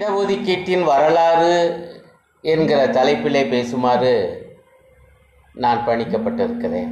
இடஒதுக்கீட்டின் வரலாறு என்கிற தலைப்பிலே பேசுமாறு நான் பணிக்கப்பட்டிருக்கிறேன்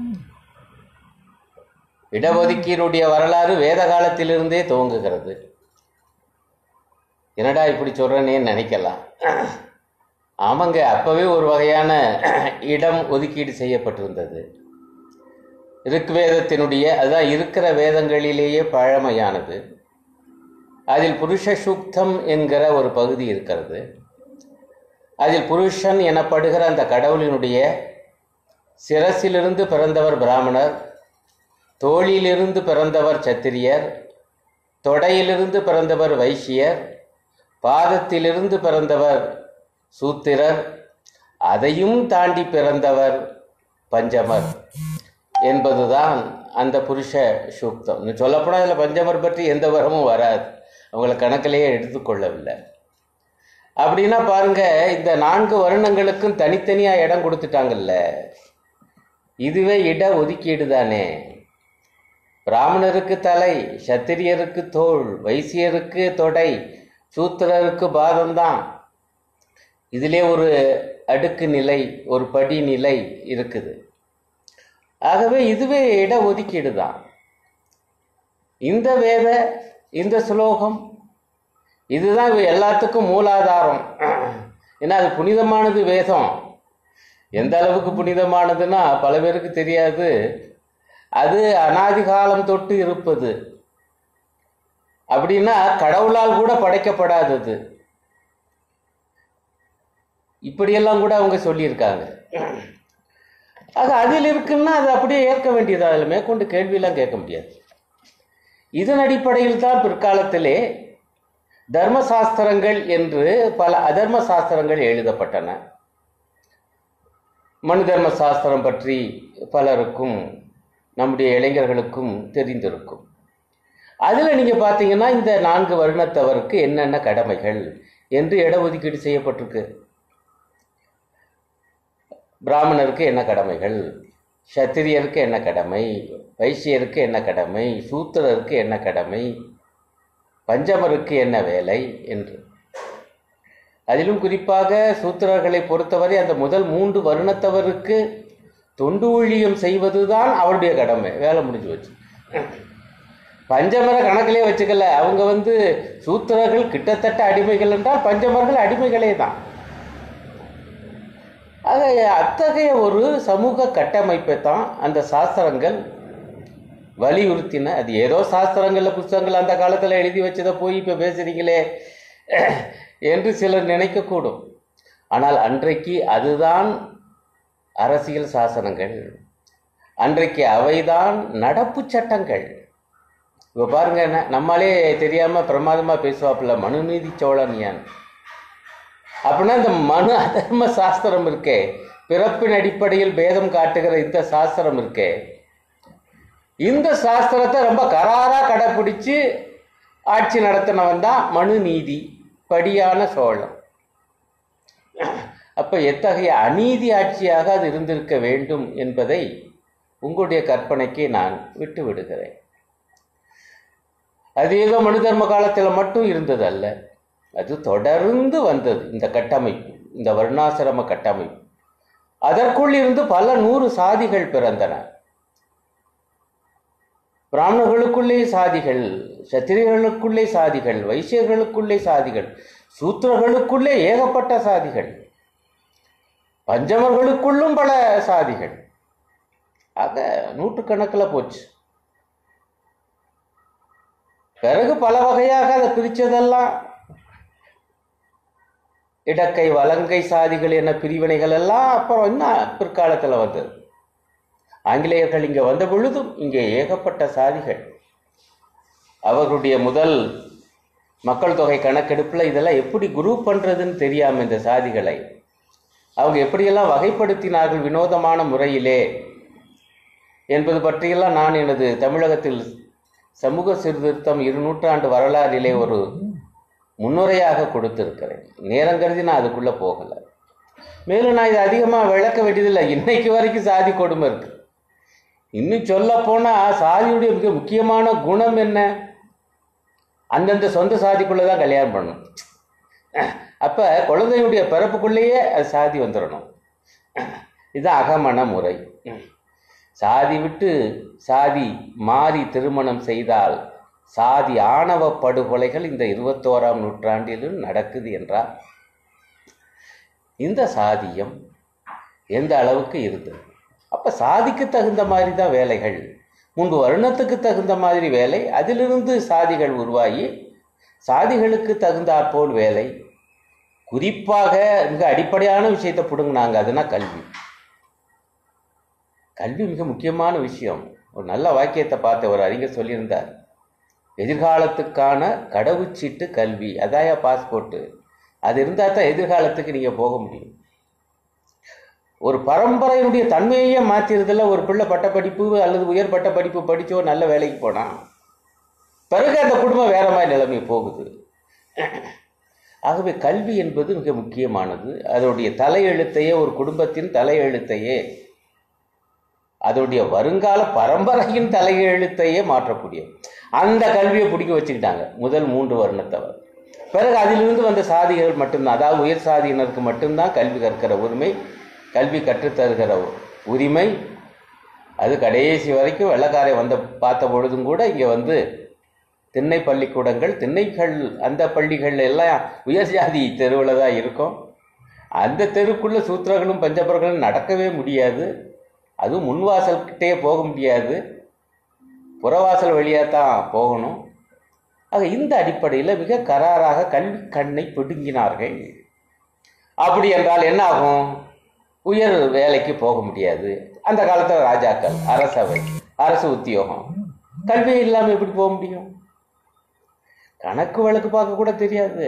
இடஒதுக்கீடுடைய வரலாறு வேத காலத்திலிருந்தே துவங்குகிறது என்னடா இப்படி சொல்றேனே நினைக்கலாம் ஆமாங்க அப்பவே ஒரு வகையான இடம் ஒதுக்கீடு செய்யப்பட்டிருந்தது ருக்வேதத்தினுடைய அதுதான் இருக்கிற வேதங்களிலேயே பழமையானது அதில் புருஷ சூக்தம் என்கிற ஒரு பகுதி இருக்கிறது அதில் புருஷன் எனப்படுகிற அந்த கடவுளினுடைய சிரசிலிருந்து பிறந்தவர் பிராமணர் தோளிலிருந்து பிறந்தவர் சத்திரியர் தொடையிலிருந்து பிறந்தவர் வைசியர் பாதத்திலிருந்து பிறந்தவர் சூத்திரர் அதையும் தாண்டி பிறந்தவர் பஞ்சமர் என்பதுதான் அந்த புருஷ சூக்தம் இன்னும் சொல்லப்போனால் அதில் பஞ்சமர் பற்றி எந்த வரமும் வராது அவங்கள கணக்கிலேயே எடுத்துக்கொள்ளவில்லை அப்படின்னா பாருங்க இந்த நான்கு வருணங்களுக்கும் தனித்தனியாக இடம் கொடுத்துட்டாங்கல்ல இதுவே இட ஒதுக்கீடு தானே பிராமணருக்கு தலை சத்திரியருக்கு தோள் வைசியருக்கு தொடை சூத்திரருக்கு பாதம்தான் இதிலே ஒரு அடுக்கு நிலை ஒரு படி நிலை இருக்குது ஆகவே இதுவே இட ஒதுக்கீடு தான் இந்த வேத இந்த ஸ்லோகம் இதுதான் இவ எல்லாத்துக்கும் மூலாதாரம் ஏன்னா அது புனிதமானது வேதம் எந்த அளவுக்கு புனிதமானதுன்னா பல பேருக்கு தெரியாது அது அனாதி காலம் தொட்டு இருப்பது அப்படின்னா கடவுளால் கூட படைக்கப்படாதது இப்படியெல்லாம் கூட அவங்க சொல்லியிருக்காங்க ஆக அதில் இருக்குன்னா அது அப்படியே ஏற்க வேண்டியது அதில் மேற்கொண்டு கேள்வியெல்லாம் கேட்க முடியாது இதன் அடிப்படையில் தான் பிற்காலத்திலே தர்ம சாஸ்திரங்கள் என்று பல அதர்ம சாஸ்திரங்கள் எழுதப்பட்டன மனு தர்ம சாஸ்திரம் பற்றி பலருக்கும் நம்முடைய இளைஞர்களுக்கும் தெரிந்திருக்கும் அதில் நீங்கள் பார்த்தீங்கன்னா இந்த நான்கு வருணத்தவருக்கு என்னென்ன கடமைகள் என்று இடஒதுக்கீடு செய்யப்பட்டிருக்கு பிராமணருக்கு என்ன கடமைகள் சத்திரியருக்கு என்ன கடமை வைசியருக்கு என்ன கடமை சூத்திரருக்கு என்ன கடமை பஞ்சமருக்கு என்ன வேலை என்று அதிலும் குறிப்பாக சூத்திரர்களை பொறுத்தவரை அந்த முதல் மூன்று வருணத்தவருக்கு தொண்டு ஊழியம் செய்வதுதான் அவருடைய கடமை வேலை முடிஞ்சு வச்சு பஞ்சமர கணக்கிலே வச்சுக்கல அவங்க வந்து சூத்திரர்கள் கிட்டத்தட்ட அடிமைகள் என்றால் பஞ்சமர்கள் அடிமைகளே தான் ஆக அத்தகைய ஒரு சமூக கட்டமைப்பை தான் அந்த சாஸ்திரங்கள் வலியுறுத்தின அது ஏதோ சாஸ்திரங்களில் புஸ்தகங்கள் அந்த காலத்தில் எழுதி வச்சதை போய் இப்போ பேசுகிறீங்களே என்று சிலர் நினைக்கக்கூடும் ஆனால் அன்றைக்கு அதுதான் அரசியல் சாசனங்கள் அன்றைக்கு அவைதான் நடப்பு சட்டங்கள் இப்போ பாருங்க என்ன நம்மளே தெரியாமல் பிரமாதமாக பேசுவாப்புல மனுநீதி சோழன் ஏன் அப்படின்னா இந்த மனு அதர்ம சாஸ்திரம் இருக்கே பிறப்பின் அடிப்படையில் பேதம் காட்டுகிற இந்த சாஸ்திரம் இருக்கே இந்த சாஸ்திரத்தை ரொம்ப கராரா கடைப்பிடிச்சு ஆட்சி நடத்தினவன் தான் மனு நீதி படியான சோழன் அப்ப எத்தகைய அநீதி ஆட்சியாக அது இருந்திருக்க வேண்டும் என்பதை உங்களுடைய கற்பனைக்கு நான் விட்டு விடுகிறேன் அது ஏதோ மனு தர்ம காலத்தில் மட்டும் இருந்தது அல்ல அது தொடர்ந்து வந்தது இந்த கட்டமைப்பு இந்த வர்ணாசிரம கட்டமைப்பு அதற்குள் இருந்து பல நூறு சாதிகள் பிறந்தன பிராமணர்களுக்குள்ளே சாதிகள் சத்திரியர்களுக்குள்ளே சாதிகள் வைசியர்களுக்குள்ளே சாதிகள் சூத்திரர்களுக்குள்ளே ஏகப்பட்ட சாதிகள் பஞ்சமர்களுக்குள்ளும் பல சாதிகள் ஆக நூற்றுக்கணக்கில் போச்சு பிறகு பல வகையாக அதை பிரித்ததெல்லாம் இடக்கை வலங்கை சாதிகள் என பிரிவினைகள் எல்லாம் அப்புறம் இன்னும் பிற்காலத்தில் வந்தது ஆங்கிலேயர்கள் இங்கே வந்த பொழுதும் இங்கே ஏகப்பட்ட சாதிகள் அவர்களுடைய முதல் மக்கள் தொகை கணக்கெடுப்பில் இதெல்லாம் எப்படி குரூப் பண்ணுறதுன்னு தெரியாமல் இந்த சாதிகளை அவங்க எப்படியெல்லாம் வகைப்படுத்தினார்கள் வினோதமான முறையிலே என்பது பற்றியெல்லாம் நான் எனது தமிழகத்தில் சமூக சீர்திருத்தம் இரு நூற்றாண்டு வரலாறிலே ஒரு முன்னுரையாக கொடுத்திருக்கிறேன் நேரம் கருதி நான் அதுக்குள்ளே போகலை மேலும் நான் இதை அதிகமாக விளக்க வேண்டியதில்லை இன்னைக்கு வரைக்கும் சாதி கொடுமை இருக்கு இன்னும் சொல்ல போனால் சாதியுடைய மிக முக்கியமான குணம் என்ன அந்தந்த சொந்த சாதிக்குள்ளே தான் கல்யாணம் பண்ணணும் அப்போ குழந்தையுடைய பிறப்புக்குள்ளேயே அது சாதி வந்துடணும் இதுதான் அகமண முறை சாதி விட்டு சாதி மாறி திருமணம் செய்தால் சாதி ஆணவ படுகொலைகள் இந்த இருபத்தோராம் நூற்றாண்டிலும் நடக்குது என்றால் இந்த சாதியம் எந்த அளவுக்கு இருந்தது அப்போ சாதிக்கு தகுந்த மாதிரி தான் வேலைகள் முன்பு வருணத்துக்கு தகுந்த மாதிரி வேலை அதிலிருந்து சாதிகள் உருவாகி சாதிகளுக்கு தகுந்தாற்போல் வேலை குறிப்பாக மிக அடிப்படையான விஷயத்தை பிடுங்கினாங்க அதுனா கல்வி கல்வி மிக முக்கியமான விஷயம் ஒரு நல்ல வாக்கியத்தை பார்த்த ஒரு அறிஞர் சொல்லியிருந்தார் எதிர்காலத்துக்கான கடவுச்சீட்டு கல்வி அதாயா பாஸ்போர்ட்டு அது இருந்தால் தான் எதிர்காலத்துக்கு நீங்கள் போக முடியும் ஒரு பரம்பரையினுடைய தன்மையே மாற்றிறதுல ஒரு பிள்ளை பட்டப்படிப்பு அல்லது உயர் பட்ட படிப்பு படித்தோ நல்ல வேலைக்கு போனான் பிறகு அந்த குடும்பம் வேற மாதிரி நிலைமை போகுது ஆகவே கல்வி என்பது மிக முக்கியமானது அதனுடைய தலையெழுத்தையே ஒரு குடும்பத்தின் தலையெழுத்தையே அதனுடைய வருங்கால பரம்பரையின் தலையெழுத்தையே மாற்றக்கூடியது அந்த கல்வியை பிடிக்க வச்சுக்கிட்டாங்க முதல் மூன்று வருணத்தவர் பிறகு அதிலிருந்து வந்த சாதிகள் மட்டும்தான் அதாவது உயர் சாதியினருக்கு மட்டும்தான் கல்வி கற்கிற உரிமை கல்வி கற்றுத்தருகிற உரிமை அது கடைசி வரைக்கும் வெள்ளக்காரை வந்த பார்த்த பொழுதும் கூட இங்கே வந்து திண்ணை பள்ளிக்கூடங்கள் திண்ணைகள் அந்த பள்ளிகள் எல்லாம் உயர் ஜாதி தெருவில் தான் இருக்கும் அந்த தெருக்குள்ளே சூத்திரர்களும் பஞ்சபர்களும் நடக்கவே முடியாது அதுவும் முன்வாசல்கிட்டே போக முடியாது புறவாசல் வழியாக தான் போகணும் ஆக இந்த அடிப்படையில் மிக கராராக கல்வி கண்ணை பிடுங்கினார்கள் அப்படி என்றால் என்ன ஆகும் உயர் வேலைக்கு போக முடியாது அந்த காலத்தில் ராஜாக்கள் அரசவை அரசு உத்தியோகம் கல்வி இல்லாமல் எப்படி போக முடியும் கணக்கு வழக்கு பார்க்க கூட தெரியாது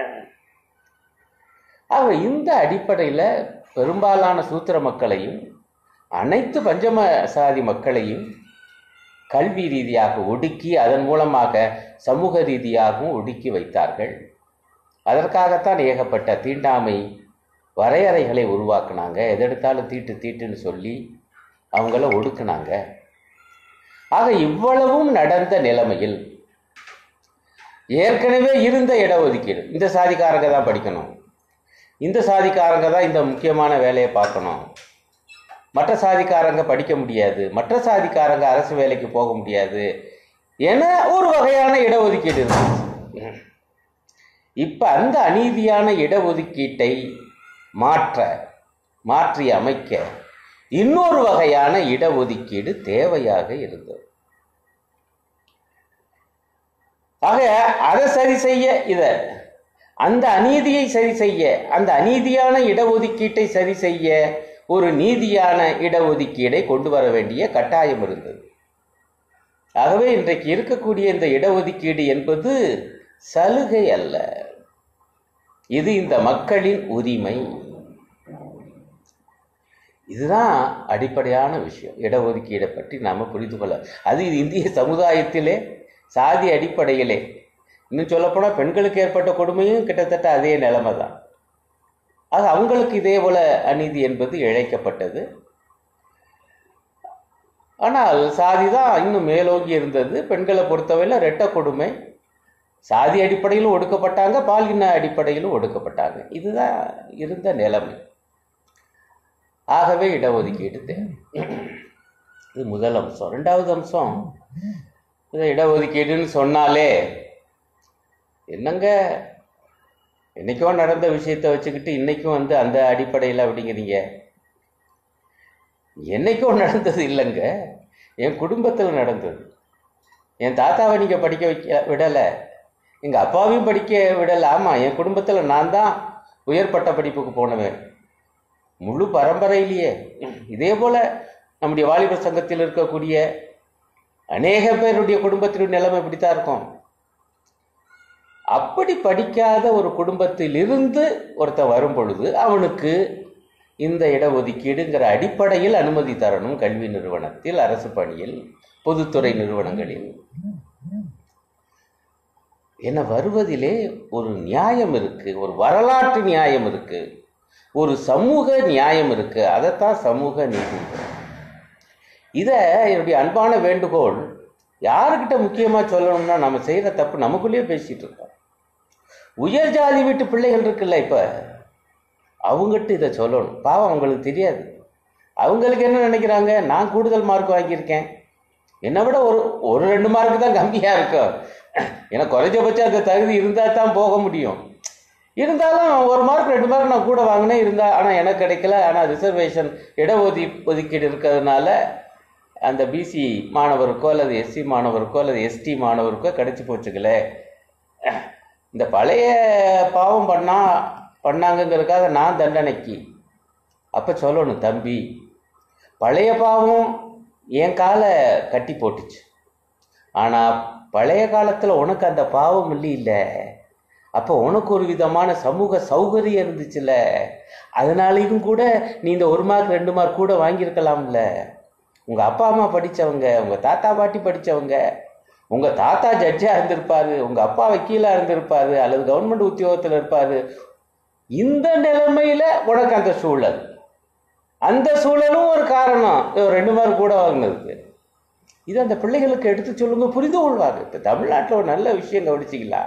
ஆக இந்த அடிப்படையில் பெரும்பாலான சூத்திர மக்களையும் அனைத்து பஞ்சம சாதி மக்களையும் கல்வி ரீதியாக ஒடுக்கி அதன் மூலமாக சமூக ரீதியாகவும் ஒடுக்கி வைத்தார்கள் அதற்காகத்தான் ஏகப்பட்ட தீண்டாமை வரையறைகளை உருவாக்குனாங்க எதெடுத்தாலும் தீட்டு தீட்டுன்னு சொல்லி அவங்கள ஒடுக்குனாங்க ஆக இவ்வளவும் நடந்த நிலைமையில் ஏற்கனவே இருந்த இடஒதுக்கீடு இந்த சாதிக்காரங்க தான் படிக்கணும் இந்த சாதிக்காரங்க தான் இந்த முக்கியமான வேலையை பார்க்கணும் மற்ற சாதிக்காரங்க படிக்க முடியாது மற்ற சாதிக்காரங்க அரசு வேலைக்கு போக முடியாது என ஒரு வகையான இடஒதுக்கீடு இருந்துச்சு இப்போ அந்த அநீதியான இடஒதுக்கீட்டை மாற்ற மாற்றி அமைக்க இன்னொரு வகையான இடஒதுக்கீடு தேவையாக இருந்தது ஆக அதை சரி செய்ய இத அந்த அநீதியை சரி செய்ய அந்த அநீதியான இடஒதுக்கீட்டை சரி செய்ய ஒரு நீதியான இடஒதுக்கீடை கொண்டு வர வேண்டிய கட்டாயம் இருந்தது ஆகவே இன்றைக்கு இருக்கக்கூடிய இந்த இடஒதுக்கீடு என்பது சலுகை அல்ல இது இந்த மக்களின் உரிமை இதுதான் அடிப்படையான விஷயம் இடஒதுக்கீடை பற்றி நாம் புரிந்து கொள்ள அது இது இந்திய சமுதாயத்திலே சாதி அடிப்படையிலே இன்னும் சொல்லப்போனால் பெண்களுக்கு ஏற்பட்ட கொடுமையும் கிட்டத்தட்ட அதே நிலைமை தான் ஆக அவங்களுக்கு இதே போல அநீதி என்பது இழைக்கப்பட்டது ஆனால் சாதி தான் இன்னும் மேலோங்கி இருந்தது பெண்களை பொறுத்தவரையில் ரெட்ட கொடுமை சாதி அடிப்படையிலும் ஒடுக்கப்பட்டாங்க பாலின அடிப்படையிலும் ஒடுக்கப்பட்டாங்க இதுதான் இருந்த நிலைமை ஆகவே இடஒதுக்கீடு தேவை இது முதல் அம்சம் ரெண்டாவது அம்சம் இது இடஒதுக்கீடுன்னு சொன்னாலே என்னங்க என்னைக்கோ நடந்த விஷயத்தை வச்சுக்கிட்டு இன்னைக்கும் வந்து அந்த அடிப்படையில் அப்படிங்கிறீங்க என்னைக்கோ நடந்தது இல்லைங்க என் குடும்பத்தில் நடந்தது என் தாத்தாவை நீங்கள் படிக்க வைக்க விடலை எங்கள் அப்பாவையும் படிக்க விடலை ஆமாம் என் குடும்பத்தில் நான் தான் உயர்பட்ட படிப்புக்கு போனவன் முழு பரம்பரையிலேயே இதே போல் நம்முடைய வாலிபர் சங்கத்தில் இருக்கக்கூடிய அநேக பேருடைய குடும்பத்தினுடைய நிலைமை இப்படித்தான் இருக்கும் அப்படி படிக்காத ஒரு குடும்பத்திலிருந்து ஒருத்தன் வரும் பொழுது அவனுக்கு இந்த இடஒதுக்கீடுங்கிற அடிப்படையில் அனுமதி தரணும் கல்வி நிறுவனத்தில் அரசு பணியில் பொதுத்துறை நிறுவனங்களில் என வருவதிலே ஒரு நியாயம் இருக்கு ஒரு வரலாற்று நியாயம் இருக்கு ஒரு சமூக நியாயம் இருக்கு அதைத்தான் சமூக நீதி இதை என்னுடைய அன்பான வேண்டுகோள் யாருக்கிட்ட முக்கியமாக சொல்லணும்னா நம்ம செய்கிற தப்பு நமக்குள்ளேயே பேசிகிட்டு இருக்கோம் உயர் ஜாதி வீட்டு பிள்ளைகள் இருக்குல்ல இப்போ அவங்ககிட்ட இதை சொல்லணும் பாவம் அவங்களுக்கு தெரியாது அவங்களுக்கு என்ன நினைக்கிறாங்க நான் கூடுதல் மார்க் வாங்கியிருக்கேன் என்னை விட ஒரு ஒரு ரெண்டு மார்க் தான் கம்மியாக இருக்கும் ஏன்னா குறைஞ்சபட்சம் அந்த தகுதி இருந்தால் தான் போக முடியும் இருந்தாலும் ஒரு மார்க் ரெண்டு மார்க் நான் கூட வாங்கினேன் இருந்தா ஆனால் எனக்கு கிடைக்கல ஆனால் ரிசர்வேஷன் இடஒதி ஒதுக்கீடு இருக்கிறதுனால அந்த பிசி மாணவருக்கோ அல்லது எஸ்சி மாணவருக்கோ அல்லது எஸ்டி மாணவருக்கோ கிடைச்சி போச்சுங்களே இந்த பழைய பாவம் பண்ணா பண்ணாங்கங்கிறதுக்காக நான் தண்டனைக்கு அப்போ சொல்லணும் தம்பி பழைய பாவம் என் காலை கட்டி போட்டுச்சு ஆனால் பழைய காலத்தில் உனக்கு அந்த பாவம் இல்லை இல்லை அப்போ உனக்கு ஒரு விதமான சமூக சௌகரியம் இருந்துச்சுல்ல அதனாலேயும் கூட நீ இந்த ஒரு மார்க் ரெண்டு மார்க் கூட வாங்கியிருக்கலாம்ல உங்கள் அப்பா அம்மா படித்தவங்க உங்கள் தாத்தா பாட்டி படித்தவங்க உங்கள் தாத்தா ஜட்ஜாக இருந்திருப்பாரு உங்கள் அப்பா வக்கீலாக இருந்திருப்பாரு அல்லது கவர்மெண்ட் உத்தியோகத்தில் இருப்பாரு இந்த நிலைமையில உனக்கு அந்த சூழல் அந்த சூழலும் ஒரு காரணம் ஒரு ரெண்டு மார்க் கூட வாங்கினதுக்கு இது அந்த பிள்ளைகளுக்கு எடுத்து சொல்லுங்க புரிந்து கொள்வாங்க இப்போ தமிழ்நாட்டில் ஒரு நல்ல விஷயம் கவனிச்சிங்களா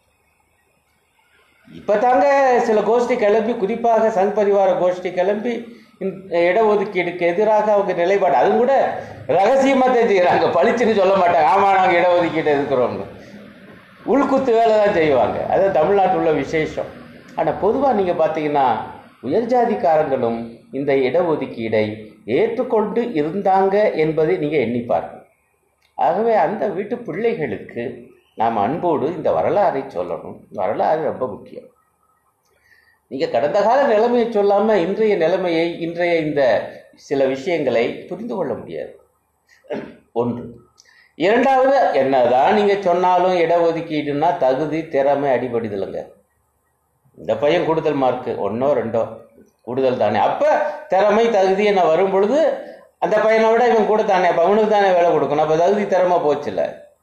இப்போ தாங்க சில கோஷ்டி கிளம்பி குறிப்பாக சங் பரிவார கோஷ்டி கிளம்பி இந்த இடஒதுக்கீடுக்கு எதிராக அவங்க நிலைப்பாடு அதுவும் கூட ரகசியமாக தெரிஞ்சுக்கிறாங்க பளிச்சுன்னு சொல்ல மாட்டாங்க ஆமாம் நாங்கள் இடஒதுக்கீடு எதுக்குறோம்னு உள்குத்து வேலை தான் செய்வாங்க அது தமிழ்நாட்டில் உள்ள விசேஷம் ஆனால் பொதுவாக நீங்கள் பார்த்தீங்கன்னா உயர் ஜாதிக்காரங்களும் இந்த இடஒதுக்கீடை ஏற்றுக்கொண்டு இருந்தாங்க என்பதை நீங்கள் எண்ணி பாருங்கள் ஆகவே அந்த வீட்டு பிள்ளைகளுக்கு நாம் அன்போடு இந்த வரலாறை சொல்லணும் வரலாறு ரொம்ப முக்கியம் நீங்கள் கடந்த கால நிலைமையை சொல்லாமல் இன்றைய நிலைமையை இன்றைய இந்த சில விஷயங்களை புரிந்து கொள்ள முடியாது ஒன்று இரண்டாவது என்னதான் நீங்கள் சொன்னாலும் இடஒதுக்கீடுனா தகுதி திறமை அடிபடுதலைங்க இந்த பையன் கூடுதல் மார்க்கு ஒன்றோ ரெண்டோ கூடுதல் தானே அப்போ திறமை தகுதி என்ன வரும் பொழுது அந்த பையனை விட இவன் கூட தானே அப்போ அவனுக்கு தானே வேலை கொடுக்கணும் அப்போ தகுதி திறமை போச்சுல்ல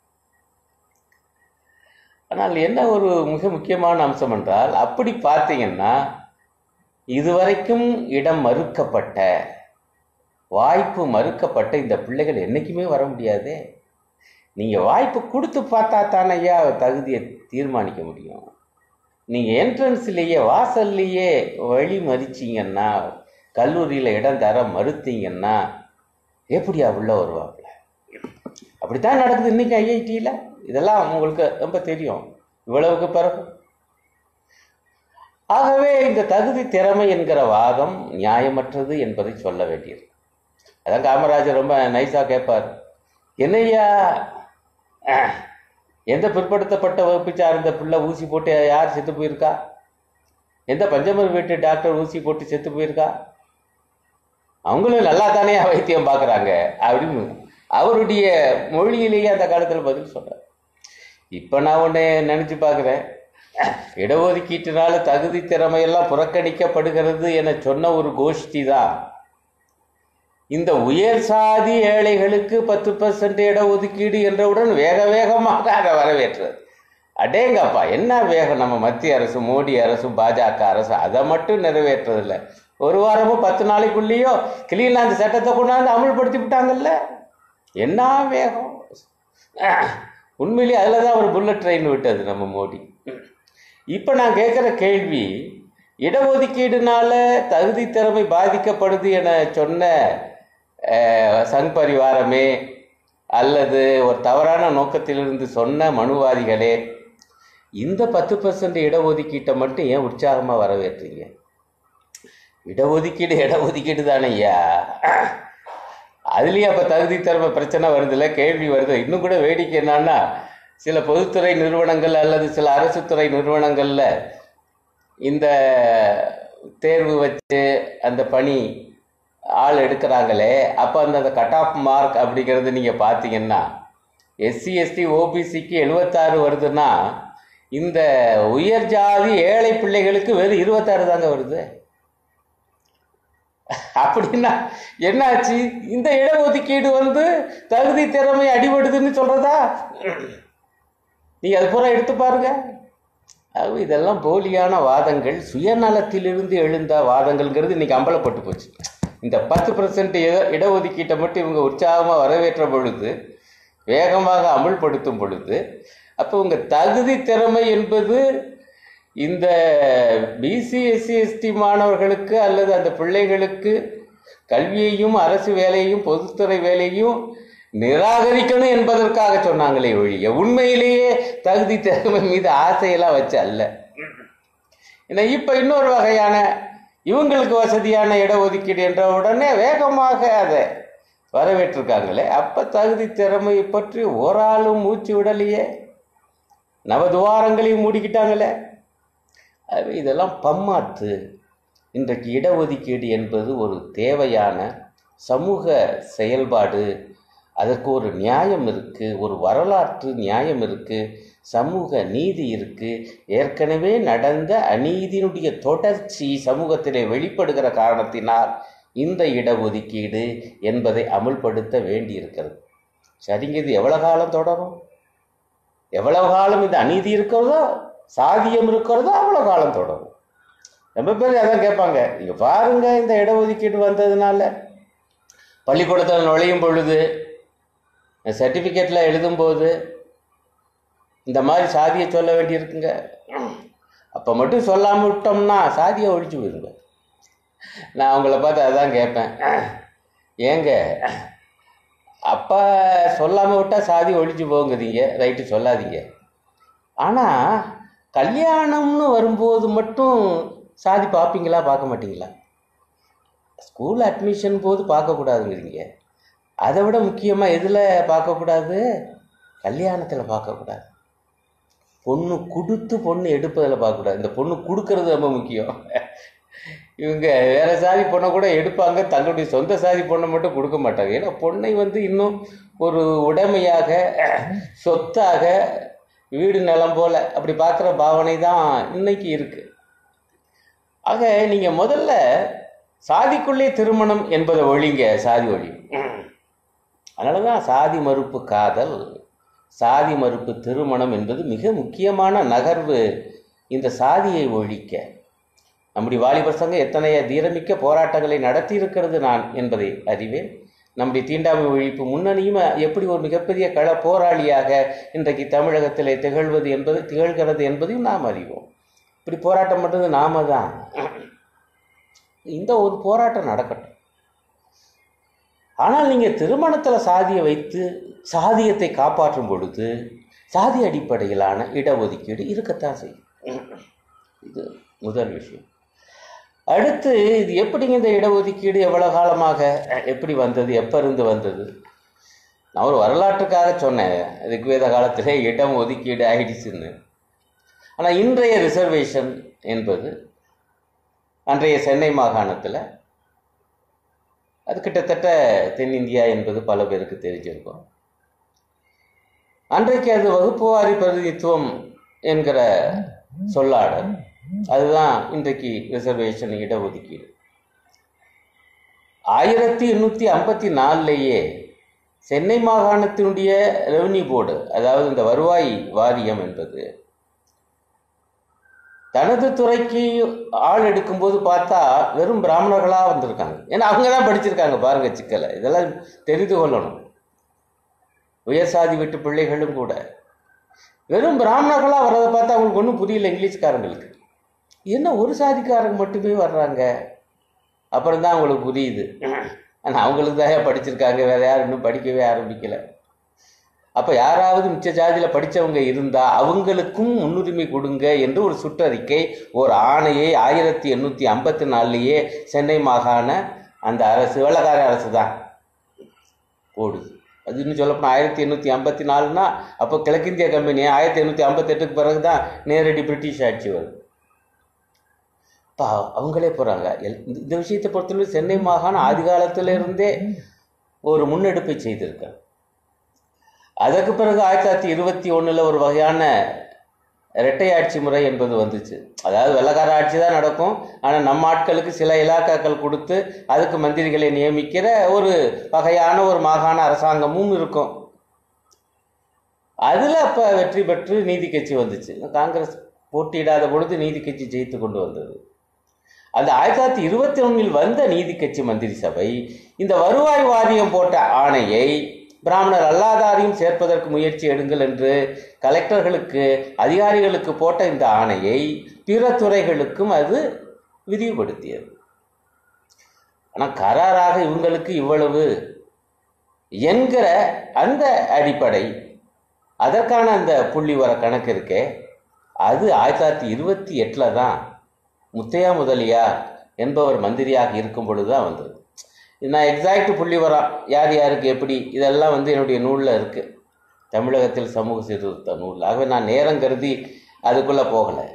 ஆனால் என்ன ஒரு மிக முக்கியமான அம்சம் என்றால் அப்படி பார்த்தீங்கன்னா இதுவரைக்கும் இடம் மறுக்கப்பட்ட வாய்ப்பு மறுக்கப்பட்ட இந்த பிள்ளைகள் என்றைக்குமே வர முடியாதே நீங்கள் வாய்ப்பு கொடுத்து பார்த்தா தானே ஐயா தகுதியை தீர்மானிக்க முடியும் நீங்கள் என்ட்ரன்ஸ்லேயே வாசல்லையே வழி மறிச்சிங்கன்னா கல்லூரியில் இடம் தர மறுத்தீங்கன்னா எப்படியா உள்ள வருவாப்புல அப்படித்தான் நடக்குது இன்னைக்கு ஐஐடியில் இதெல்லாம் உங்களுக்கு ரொம்ப தெரியும் இவ்வளவுக்கு பிறகு ஆகவே இந்த தகுதி திறமை என்கிற வாதம் நியாயமற்றது என்பதை சொல்ல வேண்டியது அதான் காமராஜர் ரொம்ப நைஸாக கேட்பார் என்னையா அஹ், எந்த பிற்படுத்தப்பட்ட வகுப்பு சார்ந்த பிள்ளை ஊசி போட்டு யார் செத்து போயிருக்கா எந்த பஞ்சமர் வீட்டு டாக்டர் ஊசி போட்டு செத்து போயிருக்கா அவங்களும் நல்லா தானே வைத்தியம் பார்க்குறாங்க அப்படின்னு அவருடைய மொழியிலேயே அந்த காலத்தில் பதில் சொல்கிறார் இப்போ நான் ஒன்று நினச்சி பார்க்குறேன் இடஒதுக்கீட்டினால தகுதி திறமையெல்லாம் புறக்கணிக்கப்படுகிறது என சொன்ன ஒரு கோஷ்டி தான் இந்த உயர் சாதி ஏழைகளுக்கு பத்து பர்சன்ட் இடஒதுக்கீடு என்றவுடன் வேக வேகமாக அதை வரவேற்றது அடேங்கப்பா என்ன வேகம் நம்ம மத்திய அரசு மோடி அரசு பாஜக அரசு அதை மட்டும் நிறைவேற்றதில்லை ஒரு வாரமோ பத்து நாளைக்குள்ளேயோ கிளீன் அந்த சட்டத்தை கொண்டாந்து அமல்படுத்தி விட்டாங்கல்ல என்ன வேகம் உண்மையிலேயே அதில் தான் ஒரு புல்லட் ட்ரெயின் விட்டது நம்ம மோடி இப்போ நான் கேட்குற கேள்வி இடஒதுக்கீடுனால தகுதி திறமை பாதிக்கப்படுது என சொன்ன அஹ், சங் பரிவாரமே அல்லது ஒரு தவறான நோக்கத்திலிருந்து சொன்ன மனுவாதிகளே இந்த பத்து பர்சன்ட் இடஒதுக்கீட்டை மட்டும் ஏன் உற்சாகமாக வரவேற்றீங்க இடஒதுக்கீடு இடஒதுக்கீடு தானே ஐயா அதுலேயும் அப்போ தகுதி திறமை பிரச்சனை வருதுல்ல கேள்வி வருது இன்னும் கூட வேடிக்கை என்னன்னா சில பொதுத்துறை நிறுவனங்கள் அல்லது சில அரசு துறை நிறுவனங்களில் இந்த தேர்வு வச்சு அந்த பணி ஆள் எடுக்கிறாங்களே அப்போ அந்த அந்த கட் ஆஃப் மார்க் அப்படிங்கிறது நீங்கள் பார்த்தீங்கன்னா எஸ்சி எஸ்டி ஓபிசிக்கு எழுபத்தாறு வருதுன்னா இந்த உயர் ஜாதி ஏழை பிள்ளைகளுக்கு வெறும் இருபத்தாறு தாங்க வருது அப்படின்னா என்னாச்சு இந்த இடஒதுக்கீடு வந்து தகுதி திறமை அடிபடுதுன்னு சொல்றதா நீங்க அது பூரா எடுத்து பாருங்க ஆகவே இதெல்லாம் போலியான வாதங்கள் சுயநலத்திலிருந்து எழுந்த வாதங்கள்ங்கிறது இன்னைக்கு அம்பலப்பட்டு போச்சு இந்த பத்து பர்சன்ட் இடஒதுக்கீட்டை மட்டும் இவங்க உற்சாகமாக வரவேற்ற பொழுது வேகமாக அமுல்படுத்தும் பொழுது அப்போ உங்கள் தகுதி திறமை என்பது இந்த பிசி எஸ்சி எஸ்டி மாணவர்களுக்கு அல்லது அந்த பிள்ளைகளுக்கு கல்வியையும் அரசு வேலையையும் பொதுத்துறை வேலையும் நிராகரிக்கணும் என்பதற்காக சொன்னாங்களே ஒழிய உண்மையிலேயே தகுதி திறமை மீது ஆசையெல்லாம் வச்சு அல்ல ஏன்னா இப்போ இன்னொரு வகையான இவங்களுக்கு வசதியான இடஒதுக்கீடு என்ற உடனே வேகமாக அதை வரவேற்றிருக்காங்களே அப்போ தகுதி திறமையை பற்றி ஒரு ஆளும் மூச்சு விடலையே நவதுவாரங்களையும் மூடிக்கிட்டாங்களே அது இதெல்லாம் பம்மாத்து இன்றைக்கு இடஒதுக்கீடு என்பது ஒரு தேவையான சமூக செயல்பாடு அதற்கு ஒரு நியாயம் இருக்குது ஒரு வரலாற்று நியாயம் இருக்குது சமூக நீதி இருக்குது ஏற்கனவே நடந்த அநீதியினுடைய தொடர்ச்சி சமூகத்திலே வெளிப்படுகிற காரணத்தினால் இந்த இடஒதுக்கீடு என்பதை அமுல்படுத்த வேண்டியிருக்கிறது சரிங்க இது எவ்வளோ காலம் தொடரும் எவ்வளவு காலம் இந்த அநீதி இருக்கிறதோ சாதியம் இருக்கிறதோ அவ்வளோ காலம் தொடரும் ரொம்ப பேர் அதான் கேட்பாங்க நீங்கள் பாருங்க இந்த இடஒதுக்கீடு வந்ததுனால பள்ளிக்கூடத்தில் நுழையும் பொழுது சர்டிஃபிகேட்டில் எழுதும்போது இந்த மாதிரி சாதியை சொல்ல வேண்டியிருக்குங்க அப்போ மட்டும் சொல்லாமல் விட்டோம்னா சாதியை ஒழிச்சு போயிருங்க நான் அவங்கள பார்த்து அதான் கேட்பேன் ஏங்க அப்பா சொல்லாமல் விட்டால் சாதி ஒழிச்சு போங்குறீங்க ரைட்டு சொல்லாதீங்க ஆனால் கல்யாணம்னு வரும்போது மட்டும் சாதி பார்ப்பீங்களா பார்க்க மாட்டீங்களா ஸ்கூல் அட்மிஷன் போது பார்க்கக்கூடாதுங்கிறீங்க அதை விட முக்கியமாக எதில் பார்க்கக்கூடாது கல்யாணத்தில் பார்க்கக்கூடாது பொண்ணு கொடுத்து பொண்ணு எடுப்பதில் பார்க்கக்கூடாது இந்த பொண்ணு கொடுக்கறது ரொம்ப முக்கியம் இவங்க வேற சாதி பொண்ணை கூட எடுப்பாங்க தங்களுடைய சொந்த சாதி பொண்ணை மட்டும் கொடுக்க மாட்டாங்க ஏன்னா பொண்ணை வந்து இன்னும் ஒரு உடைமையாக சொத்தாக வீடு நிலம் போல அப்படி பார்க்குற பாவனை தான் இன்னைக்கு இருக்கு ஆக நீங்கள் முதல்ல சாதிக்குள்ளே திருமணம் என்பதை ஒழிங்க சாதி ஒழி அதனால தான் சாதி மறுப்பு காதல் சாதி மறுப்பு திருமணம் என்பது மிக முக்கியமான நகர்வு இந்த சாதியை ஒழிக்க நம்முடைய வாலிபர் சங்கம் எத்தனைய தீரமிக்க போராட்டங்களை நடத்தி இருக்கிறது நான் என்பதை அறிவேன் நம்முடைய தீண்டாமை ஒழிப்பு முன்னணியும் எப்படி ஒரு மிகப்பெரிய கள போராளியாக இன்றைக்கு தமிழகத்திலே திகழ்வது என்பது திகழ்கிறது என்பதையும் நாம் அறிவோம் இப்படி போராட்டம் பண்ணுறது நாம தான் இந்த ஒரு போராட்டம் நடக்கட்டும் ஆனால் நீங்கள் திருமணத்தில் சாதியை வைத்து சாதியத்தை காப்பாற்றும் பொழுது சாதி அடிப்படையிலான இடஒதுக்கீடு இருக்கத்தான் செய்யும் இது முதல் விஷயம் அடுத்து இது எப்படிங்க இந்த இடஒதுக்கீடு எவ்வளோ காலமாக எப்படி வந்தது எப்போ இருந்து வந்தது நான் ஒரு வரலாற்றுக்காக சொன்னேன் ரிக்வேத காலத்திலே இடம் ஒதுக்கீடு ஆயிடுச்சுன்னு ஆனால் இன்றைய ரிசர்வேஷன் என்பது அன்றைய சென்னை மாகாணத்தில் அது கிட்டத்தட்ட தென்னிந்தியா என்பது பல பேருக்கு தெரிஞ்சிருக்கும் அன்றைக்கு அது வகுப்புவாரி பிரதிநிதித்துவம் என்கிற சொல்லாடல் அதுதான் இன்றைக்கு ரிசர்வேஷன் இடஒதுக்கீடு ஆயிரத்தி எண்ணூற்றி ஐம்பத்தி நாலுலேயே சென்னை மாகாணத்தினுடைய ரெவன்யூ போர்டு அதாவது இந்த வருவாய் வாரியம் என்பது தனது துறைக்கு ஆள் எடுக்கும்போது பார்த்தா வெறும் பிராமணர்களாக வந்திருக்காங்க ஏன்னா அவங்க தான் படிச்சிருக்காங்க பாருங்க சிக்கலை இதெல்லாம் தெரிந்து கொள்ளணும் உயர்சாதி வீட்டு பிள்ளைகளும் கூட வெறும் பிராமணர்களாக வர்றதை பார்த்தா அவங்களுக்கு ஒன்றும் புரியல இங்கிலீஷ்காரங்களுக்கு என்ன ஒரு சாதிக்காரங்க மட்டுமே வர்றாங்க அப்புறம் தான் அவங்களுக்கு புரியுது ஆனால் அவங்களுக்கு தான் படிச்சிருக்காங்க வேற யாரும் இன்னும் படிக்கவே ஆரம்பிக்கல அப்போ யாராவது மிச்ச ஜாதியில் படித்தவங்க இருந்தால் அவங்களுக்கும் முன்னுரிமை கொடுங்க என்று ஒரு சுற்றறிக்கை ஒரு ஆணையை ஆயிரத்தி எண்ணூற்றி ஐம்பத்தி நாலுலேயே சென்னை மாகாண அந்த அரசு வெள்ளக்கார அரசு தான் போடுது அது இன்னும் சொல்லப்போனால் ஆயிரத்தி எண்ணூற்றி ஐம்பத்தி நாலுனா அப்போ கிழக்கிந்திய கம்பெனி ஆயிரத்தி எண்ணூற்றி ஐம்பத்தெட்டுக்கு பிறகு தான் நேரடி பிரிட்டிஷ் ஆட்சி வருது இப்போ அவங்களே போகிறாங்க எல் இந்த விஷயத்தை பொறுத்தவரை சென்னை மாகாணம் ஆதி காலத்திலிருந்தே ஒரு முன்னெடுப்பை செய்திருக்காங்க அதற்கு பிறகு ஆயிரத்தி தொள்ளாயிரத்தி இருபத்தி ஒன்றில் ஒரு வகையான இரட்டை ஆட்சி முறை என்பது வந்துச்சு அதாவது வெள்ளக்கார ஆட்சி தான் நடக்கும் ஆனால் நம்ம ஆட்களுக்கு சில இலாக்காக்கள் கொடுத்து அதுக்கு மந்திரிகளை நியமிக்கிற ஒரு வகையான ஒரு மாகாண அரசாங்கமும் இருக்கும் அதில் அப்போ வெற்றி பெற்று நீதி கட்சி வந்துச்சு காங்கிரஸ் போட்டியிடாத பொழுது நீதி கட்சி ஜெயித்து கொண்டு வந்தது அந்த ஆயிரத்தி தொள்ளாயிரத்தி இருபத்தி ஒன்றில் வந்த நீதி கட்சி மந்திரி சபை இந்த வருவாய் வாரியம் போட்ட ஆணையை பிராமணர் அல்லாதாரையும் சேர்ப்பதற்கு முயற்சி எடுங்கள் என்று கலெக்டர்களுக்கு அதிகாரிகளுக்கு போட்ட இந்த ஆணையை பிற துறைகளுக்கும் அது விரிவுபடுத்தியது ஆனால் கராராக இவங்களுக்கு இவ்வளவு என்கிற அந்த அடிப்படை அதற்கான அந்த புள்ளி வர கணக்கு இருக்கே அது ஆயிரத்தி தொள்ளாயிரத்தி இருபத்தி எட்டில் தான் முத்தையா முதலியார் என்பவர் மந்திரியாக இருக்கும் பொழுது தான் வந்தது இது நான் எக்ஸாக்ட் புள்ளி வரம் யார் யாருக்கு எப்படி இதெல்லாம் வந்து என்னுடைய நூலில் இருக்குது தமிழகத்தில் சமூக சீர்திருத்த நூல் ஆகவே நான் நேரம் கருதி அதுக்குள்ளே போகலை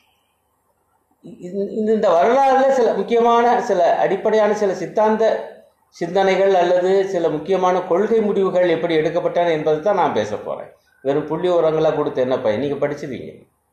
இது- இது- இந்த வரலாறுல சில முக்கியமான சில அடிப்படையான சில சித்தாந்த சிந்தனைகள் அல்லது சில முக்கியமான கொள்கை முடிவுகள் எப்படி எடுக்கப்பட்டன என்பதை தான் நான் பேச போகிறேன் வெறும் புள்ளி உரங்களாக கொடுத்து என்ன பையன் நீங்கள் படிச்சிருவீங்க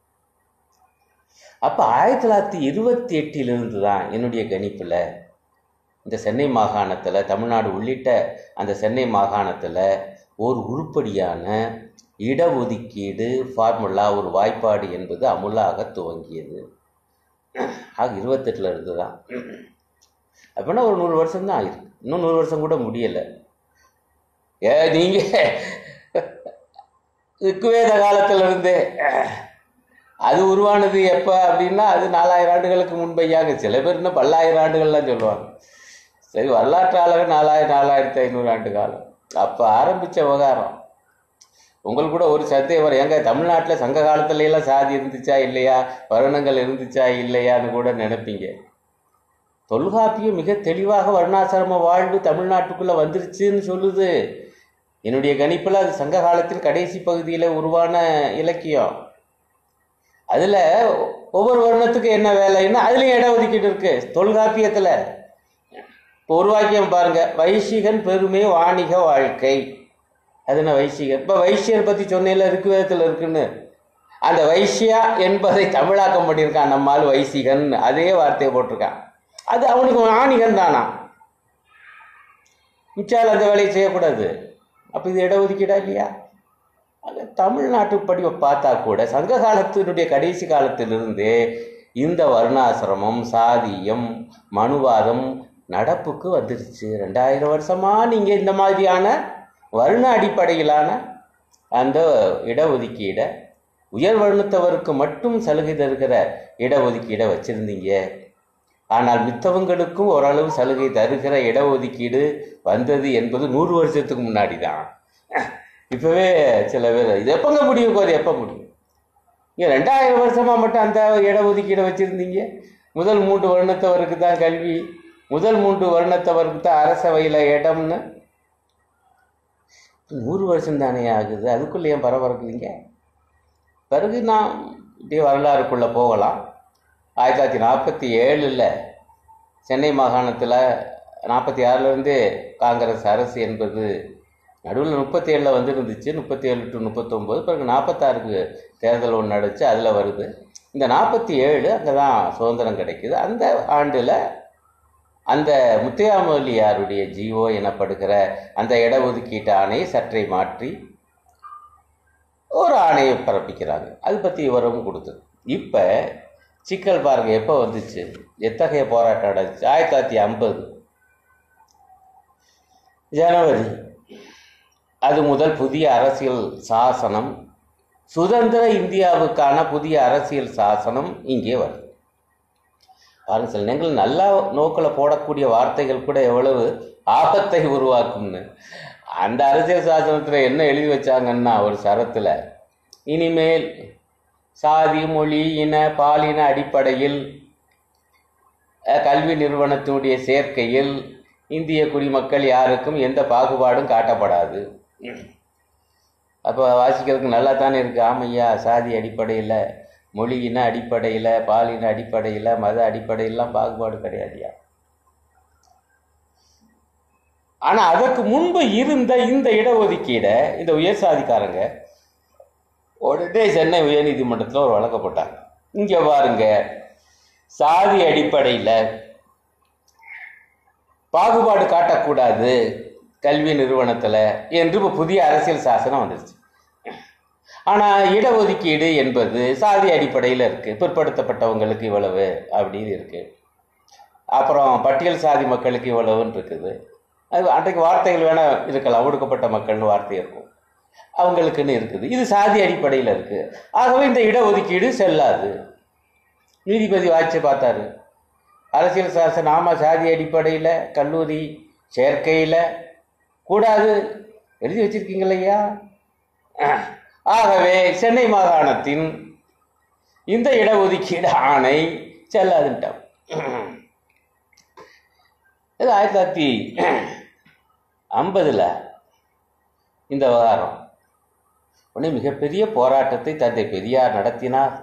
அப்போ ஆயிரத்தி தொள்ளாயிரத்தி இருபத்தி எட்டிலிருந்து தான் என்னுடைய கணிப்பில் இந்த சென்னை மாகாணத்தில் தமிழ்நாடு உள்ளிட்ட அந்த சென்னை மாகாணத்தில் ஒரு உருப்படியான இடஒதுக்கீடு ஃபார்முலா ஒரு வாய்ப்பாடு என்பது அமுலாக துவங்கியது ஆக இருபத்தெட்டில் இருந்து தான் அப்படின்னா ஒரு நூறு வருஷம் தான் ஆயிருக்கு இன்னும் நூறு வருஷம் கூட முடியலை ஏ நீங்கள் ரிக்குவேத காலத்துல இருந்தே அது உருவானது எப்போ அப்படின்னா அது நாலாயிரம் ஆண்டுகளுக்கு முன்பையாங்க சில பேர் இன்னும் பல்லாயிரம் ஆண்டுகள்லாம் சொல்லுவாங்க சரி வரலாற்றாளர் நாலாயிரம் நாலாயிரத்தி ஐநூறு ஆண்டு காலம் அப்போ ஆரம்பித்த விவகாரம் உங்களுக்கு கூட ஒரு சந்தேகம் வரும் ஏங்க தமிழ்நாட்டில் சங்க காலத்துல எல்லாம் சாதி இருந்துச்சா இல்லையா வருணங்கள் இருந்துச்சா இல்லையான்னு கூட நினைப்பீங்க தொல்காப்பியம் மிக தெளிவாக வர்ணாசிரம வாழ்வு தமிழ்நாட்டுக்குள்ளே வந்துருச்சுன்னு சொல்லுது என்னுடைய கணிப்பில் அது சங்க காலத்தில் கடைசி பகுதியில் உருவான இலக்கியம் அதில் ஒவ்வொரு வருணத்துக்கு என்ன வேலைன்னா அதுலேயும் இட ஒதுக்கீடு இருக்கு தொல்காப்பியத்தில் இப்போ ஒரு வாக்கியம் பாருங்க வைசிகன் பெருமை வாணிக வாழ்க்கை அது என்ன வைசிகன் இப்போ வைசியர் பற்றி சொன்னேன்ல இருக்கு வேதத்தில் இருக்குன்னு அந்த வைசியா என்பதை தமிழாக்கம் பண்ணியிருக்கான் நம்மால் வைசிகன் அதே வார்த்தையை போட்டிருக்கான் அது அவனுக்கு வாணிகன் தானா மிச்சால் அந்த வேலையை செய்யக்கூடாது அப்போ இது இடஒதுக்கீடா இல்லையா அது தமிழ்நாட்டு படி பார்த்தா கூட சங்க காலத்தினுடைய கடைசி காலத்திலிருந்தே இந்த வர்ணாசிரமம் சாதியம் மனுவாதம் நடப்புக்கு வந்துருச்சு ரெண்டாயிரம் வருஷமா நீங்கள் இந்த மாதிரியான வர்ண அடிப்படையிலான அந்த இடஒதுக்கீடை உயர் வர்ணத்தவருக்கு மட்டும் சலுகை தருகிற இடஒதுக்கீடை வச்சுருந்தீங்க ஆனால் மித்தவங்களுக்கும் ஓரளவு சலுகை தருகிற இடஒதுக்கீடு வந்தது என்பது நூறு வருஷத்துக்கு முன்னாடி தான் இப்போவே சில பேர் இது எப்போங்க முடியும் அது எப்போ முடியும் இங்கே ரெண்டாயிரம் வருஷமாக மட்டும் அந்த இடஒதுக்கீடை வச்சுருந்தீங்க முதல் மூன்று வருணத்தவருக்கு தான் கல்வி முதல் மூன்று வருணத்தவருக்கு தான் அரசவையில் இடம்னு நூறு வருஷம் தானே ஆகுது அதுக்குள்ளே ஏன் பரபரக்குறீங்க பிறகு நான் இப்படியே வரலாறுக்குள்ளே போகலாம் ஆயிரத்தி தொள்ளாயிரத்தி நாற்பத்தி ஏழில் சென்னை மாகாணத்தில் நாற்பத்தி ஆறுலேருந்து காங்கிரஸ் அரசு என்பது நடுவில் முப்பத்தி ஏழில் வந்து இருந்துச்சு முப்பத்தி ஏழு டு முப்பத்தொம்போது பிறகு நாற்பத்தாறுக்கு தேர்தல் ஒன்று நடந்துச்சு அதில் வருது இந்த நாற்பத்தி ஏழு அங்கே தான் சுதந்திரம் கிடைக்குது அந்த ஆண்டில் அந்த முத்தையாமொழியாருடைய ஜிஓ எனப்படுகிற அந்த இடஒதுக்கீட்டு ஆணையை சற்றே மாற்றி ஒரு ஆணையை பிறப்பிக்கிறாங்க அது பற்றி விவரமும் கொடுத்தது இப்போ சிக்கல் பாருங்க எப்போ வந்துச்சு எத்தகைய போராட்டம் நடந்துச்சு ஆயிரத்தி தொள்ளாயிரத்தி ஐம்பது ஜனவரி அது முதல் புதிய அரசியல் சாசனம் சுதந்திர இந்தியாவுக்கான புதிய அரசியல் சாசனம் இங்கே வருது பாருங்க சில நேரங்கள் நல்ல நோக்கில் போடக்கூடிய வார்த்தைகள் கூட எவ்வளவு ஆபத்தை உருவாக்கும்னு அந்த அரசியல் சாசனத்தில் என்ன எழுதி வச்சாங்கன்னா ஒரு சரத்தில் இனிமேல் சாதி மொழி இன பாலின அடிப்படையில் அஹ், கல்வி நிறுவனத்தினுடைய சேர்க்கையில் இந்திய குடிமக்கள் யாருக்கும் எந்த பாகுபாடும் காட்டப்படாது அப்போ வாசிக்கிறதுக்கு நல்லா தானே இருக்கு ஆமையா சாதி அடிப்படையில் மொழி இன அடிப்படையில் பாலின அடிப்படையில் மத அடிப்படையிலாம் பாகுபாடு கிடையாதுயா ஆனால் அதற்கு முன்பு இருந்த இந்த இடஒதுக்கீடை இந்த உயர் சாதிக்காரங்க உடனே சென்னை உயர்நீதிமன்றத்தில் ஒரு வழக்கு போட்டாங்க இங்கே பாருங்க சாதி அடிப்படையில் பாகுபாடு காட்டக்கூடாது கல்வி நிறுவனத்தில் என்று இப்போ புதிய அரசியல் சாசனம் வந்துருச்சு ஆனால் இடஒதுக்கீடு என்பது சாதி அடிப்படையில் இருக்குது பிற்படுத்தப்பட்டவங்களுக்கு இவ்வளவு அப்படின்னு இருக்குது அப்புறம் பட்டியல் சாதி மக்களுக்கு இவ்வளவுன்னு இருக்குது அது அன்றைக்கு வார்த்தைகள் வேணால் இருக்கலாம் ஒடுக்கப்பட்ட மக்கள்னு வார்த்தை இருக்கும் அவங்களுக்குன்னு இருக்குது இது சாதி அடிப்படையில் இருக்குது ஆகவே இந்த இடஒதுக்கீடு செல்லாது நீதிபதி வாட்சி பார்த்தாரு அரசியல் சாசன ஆமாம் சாதி அடிப்படையில் கல்லூரி சேர்க்கையில் கூடாது எழுதி வச்சிருக்கீங்களையா ஆகவே சென்னை மாகாணத்தின் இந்த இடஒதுக்கீடு ஆணை செல்லாதுன்ட்டான் இது ஆயிரத்தி தொள்ளாயிரத்தி ஐம்பதில் இந்த விவகாரம் உடனே மிகப்பெரிய போராட்டத்தை தந்தை பெரியார் நடத்தினார்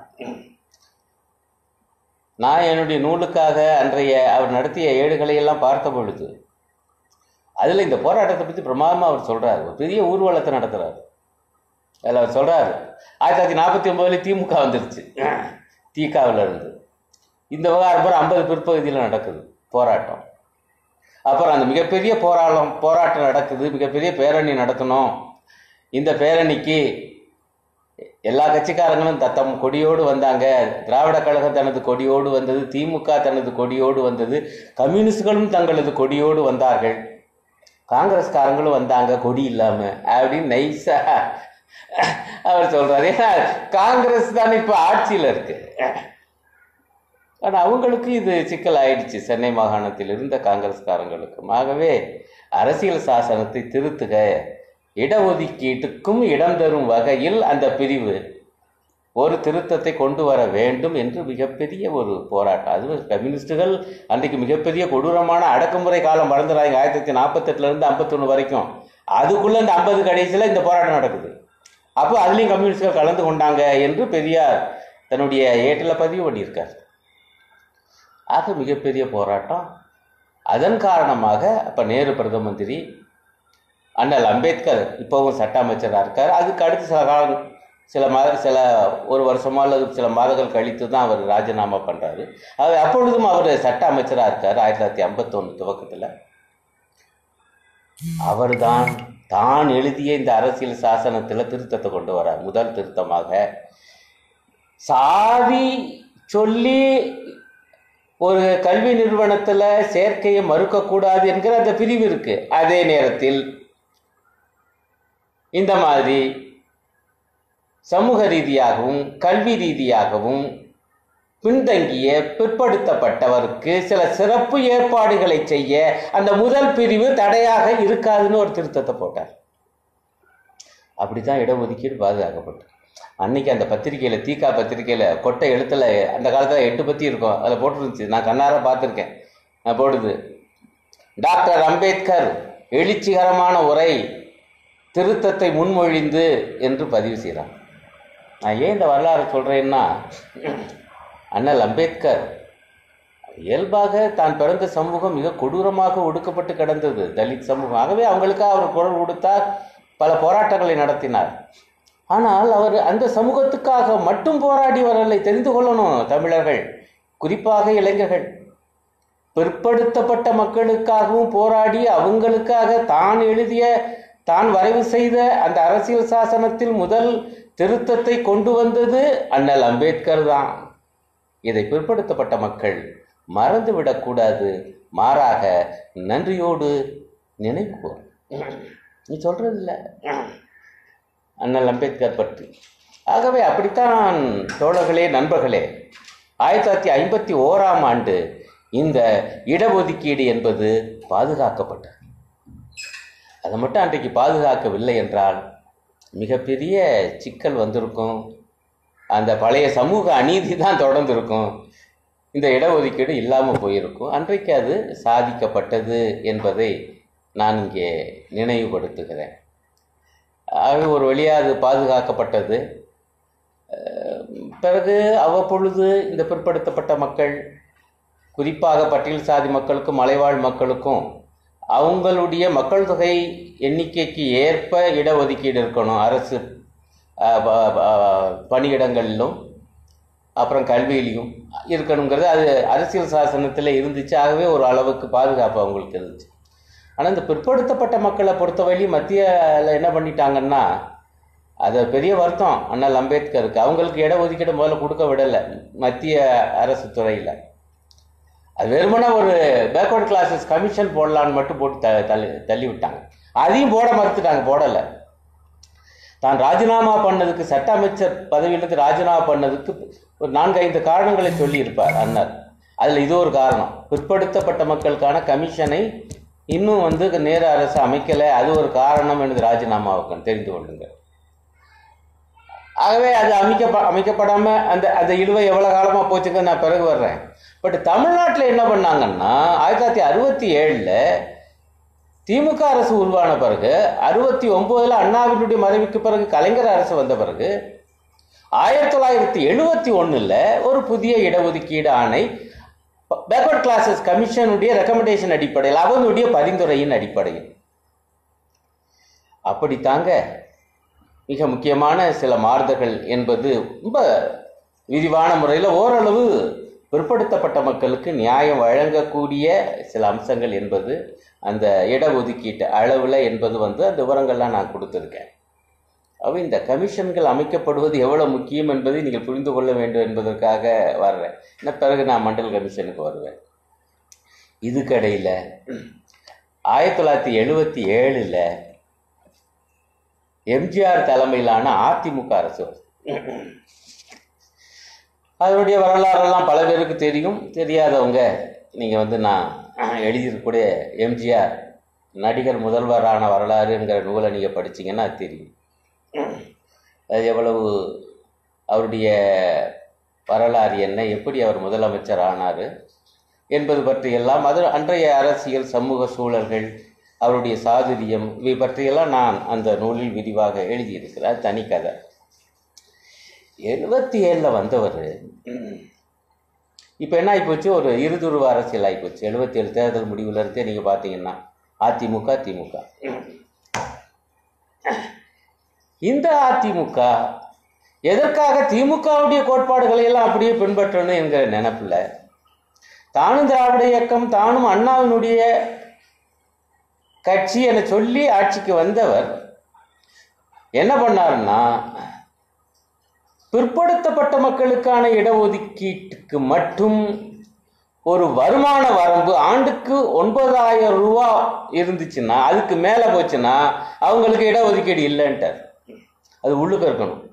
நான் என்னுடைய நூலுக்காக அன்றைய அவர் நடத்திய ஏடுகளை எல்லாம் பார்த்த பொழுது அதில் இந்த போராட்டத்தை பற்றி பிரமாதமாக அவர் சொல்கிறார் ஒரு பெரிய ஊர்வலத்தை நடத்துகிறார் அதில் அவர் சொல்கிறார் ஆயிரத்தி தொள்ளாயிரத்தி நாற்பத்தி ஒம்போதில் திமுக வந்துருச்சு திகாவில் இருந்து இந்த விவகாரம் பூரா ஐம்பது பிற்பகுதியில் நடக்குது போராட்டம் அப்புறம் அந்த மிகப்பெரிய போராட்டம் போராட்டம் நடக்குது மிகப்பெரிய பேரணி நடத்தணும் இந்த பேரணிக்கு எல்லா கட்சிக்காரங்களும் தத்தம் கொடியோடு வந்தாங்க திராவிட கழகம் தனது கொடியோடு வந்தது திமுக தனது கொடியோடு வந்தது கம்யூனிஸ்டுகளும் தங்களது கொடியோடு வந்தார்கள் காங்கிரஸ்காரங்களும் வந்தாங்க கொடி இல்லாம அப்படின்னு நைஸா அவர் சொல்றாரு ஏன்னா காங்கிரஸ் தான் இப்ப ஆட்சியில் இருக்கு ஆனால் அவங்களுக்கு இது சிக்கல் ஆயிடுச்சு சென்னை மாகாணத்தில் இருந்த காங்கிரஸ்காரங்களுக்கும் ஆகவே அரசியல் சாசனத்தை திருத்துக இடஒதுக்கீட்டுக்கும் இடம் தரும் வகையில் அந்த பிரிவு ஒரு திருத்தத்தை கொண்டு வர வேண்டும் என்று மிகப்பெரிய ஒரு போராட்டம் அது கம்யூனிஸ்டுகள் அன்றைக்கு மிகப்பெரிய கொடூரமான அடக்குமுறை காலம் மறந்துடாங்க ஆயிரத்தி தொள்ளாயிரத்தி நாற்பத்தெட்டுலேருந்து ஐம்பத்தொன்று வரைக்கும் அதுக்குள்ளே இந்த ஐம்பது கடைசியில் இந்த போராட்டம் நடக்குது அப்போ அதுலேயும் கம்யூனிஸ்டுகள் கலந்து கொண்டாங்க என்று பெரியார் தன்னுடைய ஏட்டில் பதிவு பண்ணியிருக்கார் ஆக மிகப்பெரிய போராட்டம் அதன் காரணமாக அப்போ நேரு பிரதம மந்திரி அண்ணல் அம்பேத்கர் இப்போவும் சட்ட அமைச்சராக இருக்கார் அதுக்கு அடுத்து சில காலம் சில மாத சில ஒரு வருஷமா அல்லது சில மாதங்கள் கழித்து தான் அவர் ராஜினாமா பண்ணுறாரு அது அப்பொழுதும் அவர் சட்ட அமைச்சராக இருக்கார் ஆயிரத்தி தொள்ளாயிரத்தி ஐம்பத்தொன்று துவக்கத்தில் அவர்தான் தான் எழுதிய இந்த அரசியல் சாசனத்தில் திருத்தத்தை கொண்டு வரார் முதல் திருத்தமாக சாதி சொல்லி ஒரு கல்வி நிறுவனத்தில் சேர்க்கையை மறுக்கக்கூடாது என்கிற அந்த பிரிவு இருக்கு அதே நேரத்தில் இந்த மாதிரி சமூக ரீதியாகவும் கல்வி ரீதியாகவும் பின்தங்கிய பிற்படுத்தப்பட்டவருக்கு சில சிறப்பு ஏற்பாடுகளை செய்ய அந்த முதல் பிரிவு தடையாக இருக்காதுன்னு ஒரு திருத்தத்தை போட்டார் அப்படித்தான் இடஒதுக்கீடு பாதுகாக்கப்பட்டது அன்னைக்கு அந்த பத்திரிக்கையில் தீகா பத்திரிக்கையில் கொட்டை எழுத்துல அந்த காலத்தில் எட்டு பத்தி இருக்கும் அதில் போட்டுருந்துச்சு நான் கண்ணார பார்த்துருக்கேன் நான் போடுது டாக்டர் அம்பேத்கர் எழுச்சிகரமான உரை திருத்தத்தை முன்மொழிந்து என்று பதிவு செய்கிறான் நான் ஏன் இந்த வரலாறு சொல்கிறேன்னா அண்ணல் அம்பேத்கர் இயல்பாக தான் பிறந்த சமூகம் மிக கொடூரமாக ஒடுக்கப்பட்டு கிடந்தது தலித் சமூகம் ஆகவே அவங்களுக்காக அவர் குரல் கொடுத்தார் பல போராட்டங்களை நடத்தினார் ஆனால் அவர் அந்த சமூகத்துக்காக மட்டும் போராடி வரலை தெரிந்து கொள்ளணும் தமிழர்கள் குறிப்பாக இளைஞர்கள் பிற்படுத்தப்பட்ட மக்களுக்காகவும் போராடி அவங்களுக்காக தான் எழுதிய தான் வரைவு செய்த அந்த அரசியல் சாசனத்தில் முதல் திருத்தத்தை கொண்டு வந்தது அண்ணல் அம்பேத்கர் தான் இதை பிற்படுத்தப்பட்ட மக்கள் மறந்து விடக்கூடாது மாறாக நன்றியோடு நினைவு கூர் நீ சொல்றது இல்லை அண்ணல் அம்பேத்கர் பற்றி ஆகவே அப்படித்தான் தோழர்களே நண்பர்களே ஆயிரத்தி தொள்ளாயிரத்தி ஐம்பத்தி ஓராம் ஆண்டு இந்த இடஒதுக்கீடு என்பது பாதுகாக்கப்பட்டது அதை மட்டும் அன்றைக்கு பாதுகாக்கவில்லை என்றால் மிகப்பெரிய சிக்கல் வந்திருக்கும் அந்த பழைய சமூக அநீதி தான் தொடர்ந்து இருக்கும் இந்த இடஒதுக்கீடு இல்லாமல் போயிருக்கும் அன்றைக்கு அது சாதிக்கப்பட்டது என்பதை நான் இங்கே நினைவுபடுத்துகிறேன் ஆக ஒரு வழியாக அது பாதுகாக்கப்பட்டது அஹ் பிறகு அவ்வப்பொழுது இந்த பிற்படுத்தப்பட்ட மக்கள் குறிப்பாக பட்டியல் சாதி மக்களுக்கும் மலைவாழ் மக்களுக்கும் அவங்களுடைய மக்கள் தொகை எண்ணிக்கைக்கு ஏற்ப இடஒதுக்கீடு இருக்கணும் அரசு அஹ், ப- ப- பணியிடங்களிலும் அப்புறம் கல்வியிலையும் இருக்கணுங்கிறது அது அரசியல் சாசனத்தில் இருந்துச்சு ஆகவே ஒரு அளவுக்கு பாதுகாப்பு அவங்களுக்கு இருந்துச்சு ஆனால் இந்த பிற்படுத்தப்பட்ட மக்களை பொறுத்தவரையிலும் மத்தியில் என்ன பண்ணிட்டாங்கன்னா அது பெரிய வருத்தம் அண்ணல் அம்பேத்கருக்கு அவங்களுக்கு இட ஒதுக்கீடு முதல்ல கொடுக்க விடலை மத்திய அரசு துறையில் அது வெறுமனே ஒரு பேக்வர்ட் கிளாஸஸ் கமிஷன் போடலான்னு மட்டும் போட்டு த தள்ளி தள்ளி விட்டாங்க அதையும் போட மறுத்துட்டாங்க போடலை தான் ராஜினாமா பண்ணதுக்கு சட்ட அமைச்சர் பதவியிலிருந்து ராஜினாமா பண்ணதுக்கு ஒரு நான்கு ஐந்து காரணங்களை சொல்லியிருப்பார் அண்ணர் அதில் இது ஒரு காரணம் பிற்படுத்தப்பட்ட மக்களுக்கான கமிஷனை இன்னும் வந்து நேரு அரசு அமைக்கலை அது ஒரு காரணம் எனது ராஜினாமாவுக்கு தெரிந்து கொள்ளுங்கள் ஆகவே அது அமைக்க அமைக்கப்படாம அந்த அந்த இழுவை எவ்வளவு காலமா போச்சுங்க நான் பிறகு வர்றேன் பட் தமிழ்நாட்டில் என்ன பண்ணாங்கன்னா ஆயிரத்தி தொள்ளாயிரத்தி அறுபத்தி ஏழுல திமுக அரசு உருவான பிறகு அறுபத்தி ஒன்பதுல அண்ணாவினுடைய மறைவுக்கு பிறகு கலைஞர் அரசு வந்த பிறகு ஆயிரத்தி தொள்ளாயிரத்தி எழுபத்தி ஒண்ணுல ஒரு புதிய இடஒதுக்கீடு ஆணை பேக்வர்ட் கிளாஸஸ் கமிஷனுடைய ரெக்கமெண்டேஷன் அடிப்படையில் அவனுடைய பரிந்துரையின் அடிப்படையில் அப்படித்தாங்க மிக முக்கியமான சில மாறுதல்கள் என்பது ரொம்ப விரிவான முறையில் ஓரளவு பிற்படுத்தப்பட்ட மக்களுக்கு நியாயம் வழங்கக்கூடிய சில அம்சங்கள் என்பது அந்த இடஒதுக்கீட்டு அளவில் என்பது வந்து அந்த விவரங்கள்லாம் நான் கொடுத்துருக்கேன் அப்போ இந்த கமிஷன்கள் அமைக்கப்படுவது எவ்வளோ முக்கியம் என்பதை நீங்கள் புரிந்து கொள்ள வேண்டும் என்பதற்காக வர்றேன் இன்னும் பிறகு நான் மண்டல் கமிஷனுக்கு வருவேன் இதுக்கடையில் ஆயிரத்தி தொள்ளாயிரத்தி எழுபத்தி ஏழில் எம்ஜிஆர் தலைமையிலான அதிமுக அரசு வருது. அதனுடைய வரலாறெல்லாம் பல பேருக்கு தெரியும் தெரியாதவங்க நீங்கள் வந்து நான் எழுதியிருக்கக்கூடிய எம்ஜிஆர் நடிகர் முதல்வரான வரலாறுங்கிற நூலை நீங்கள் படிச்சீங்கன்னா அது தெரியும் அது எவ்வளவு அவருடைய வரலாறு என்ன எப்படி அவர் முதலமைச்சர் ஆனார் என்பது பற்றியெல்லாம் அது அன்றைய அரசியல் சமூக சூழல்கள் அவருடைய சாதுரியம் இவை பற்றியெல்லாம் நான் அந்த நூலில் விரிவாக எழுதியிருக்கிறேன் அது தனி கதை எழுபத்தி ஏழில் வந்தவர் இப்போ என்ன ஆகிப்போச்சு ஒரு இருதுருவ அரசியல் ஆகிப்போச்சு எழுபத்தி ஏழு தேர்தல் முடிவுல இருந்தே நீங்கள் பார்த்தீங்கன்னா அதிமுக திமுக இந்த அதிமுக எதற்காக திமுகவுடைய கோட்பாடுகளை எல்லாம் அப்படியே பின்பற்றணும் என்கிற நினைப்பில் தானும் திராவிட இயக்கம் தானும் அண்ணாவினுடைய கட்சி என சொல்லி ஆட்சிக்கு வந்தவர் என்ன பண்ணாருன்னா பிற்படுத்தப்பட்ட மக்களுக்கான இடஒதுக்கீட்டுக்கு மட்டும் ஒரு வருமான வரம்பு ஆண்டுக்கு ஒன்பதாயிரம் ரூபா இருந்துச்சுன்னா அதுக்கு மேலே போச்சுன்னா அவங்களுக்கு இடஒதுக்கீடு இல்லைன்ட்டார் அது உள்ளுக்கு இருக்கணும்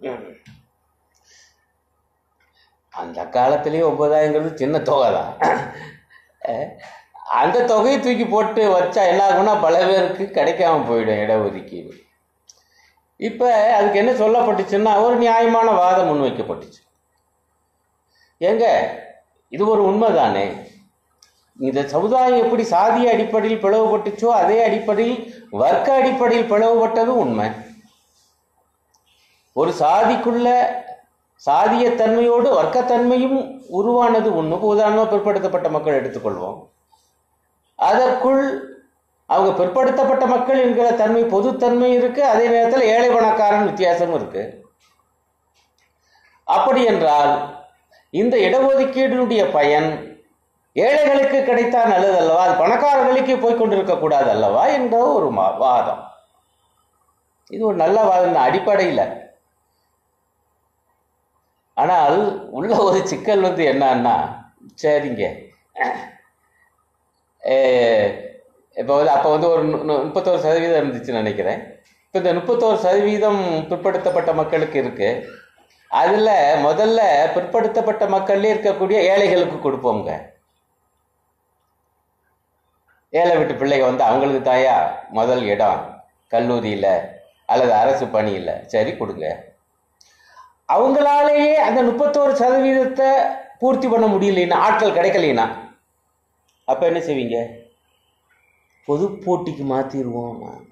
அந்த காலத்திலேயே ஒன்பதாயிரங்கிறது சின்ன தொகை தான் அஹ் அந்த தொகையை தூக்கி போட்டு வச்சா என்ன ஆகும்னா பல பேருக்கு கிடைக்காம போயிடும் இடஒதுக்கீடு இப்போ அதுக்கு என்ன சொல்லப்பட்டுச்சுன்னா ஒரு நியாயமான வாதம் முன்வைக்கப்பட்டுச்சு ஏங்க இது ஒரு உண்மைதானே இந்த சமுதாயம் எப்படி சாதிய அடிப்படையில் பிளவுபட்டுச்சோ அதே அடிப்படையில் வர்க்க அடிப்படையில் பிளவுபட்டதும் உண்மை ஒரு சாதிக்குள்ள சாதிய தன்மையோடு வர்க்கத்தன்மையும் உருவானது ஒன்று உதாரணமாக பிற்படுத்தப்பட்ட மக்கள் எடுத்துக்கொள்வோம் அதற்குள் அவங்க பிற்படுத்தப்பட்ட மக்கள் என்கிற தன்மை பொதுத்தன்மை இருக்கு அதே நேரத்தில் ஏழை பணக்காரன் வித்தியாசமும் இருக்கு அப்படி என்றால் இந்த இடஒதுக்கீடுடைய பயன் ஏழைகளுக்கு கிடைத்தால் நல்லது அல்லவா அது பணக்காரர்களுக்கு போய் கொண்டிருக்க கூடாது அல்லவா என்ற ஒரு மா- வாதம் இது ஒரு நல்ல வாதம் தான் அடிப்படையில் ஆனால் உள்ள ஒரு சிக்கல் வந்து என்னன்னா சரிங்க இப்போ வந்து அப்போ வந்து ஒரு நு- நு- முப்பத்தோரு சதவீதம் இருந்துச்சுன்னு நினைக்கிறேன் இப்போ இந்த முப்பத்தோரு சதவீதம் பிற்படுத்தப்பட்ட மக்களுக்கு இருக்கு அதில் முதல்ல பிற்படுத்தப்பட்ட மக்கள்லேயே இருக்கக்கூடிய ஏழைகளுக்கு கொடுப்போங்க ஏழை வீட்டு பிள்ளைங்க வந்து அவங்களுக்கு தாயா முதல் இடம் கல்லூரியில் அல்லது அரசு பணியில் சரி கொடுங்க அவங்களாலேயே அந்த முப்பத்தோரு சதவீதத்தை பூர்த்தி பண்ண முடியலைன்னா ஆட்கள் கிடைக்கலைன்னா அப்போ என்ன செய்வீங்க பொது போட்டிக்கு மாற்றிடுவோம்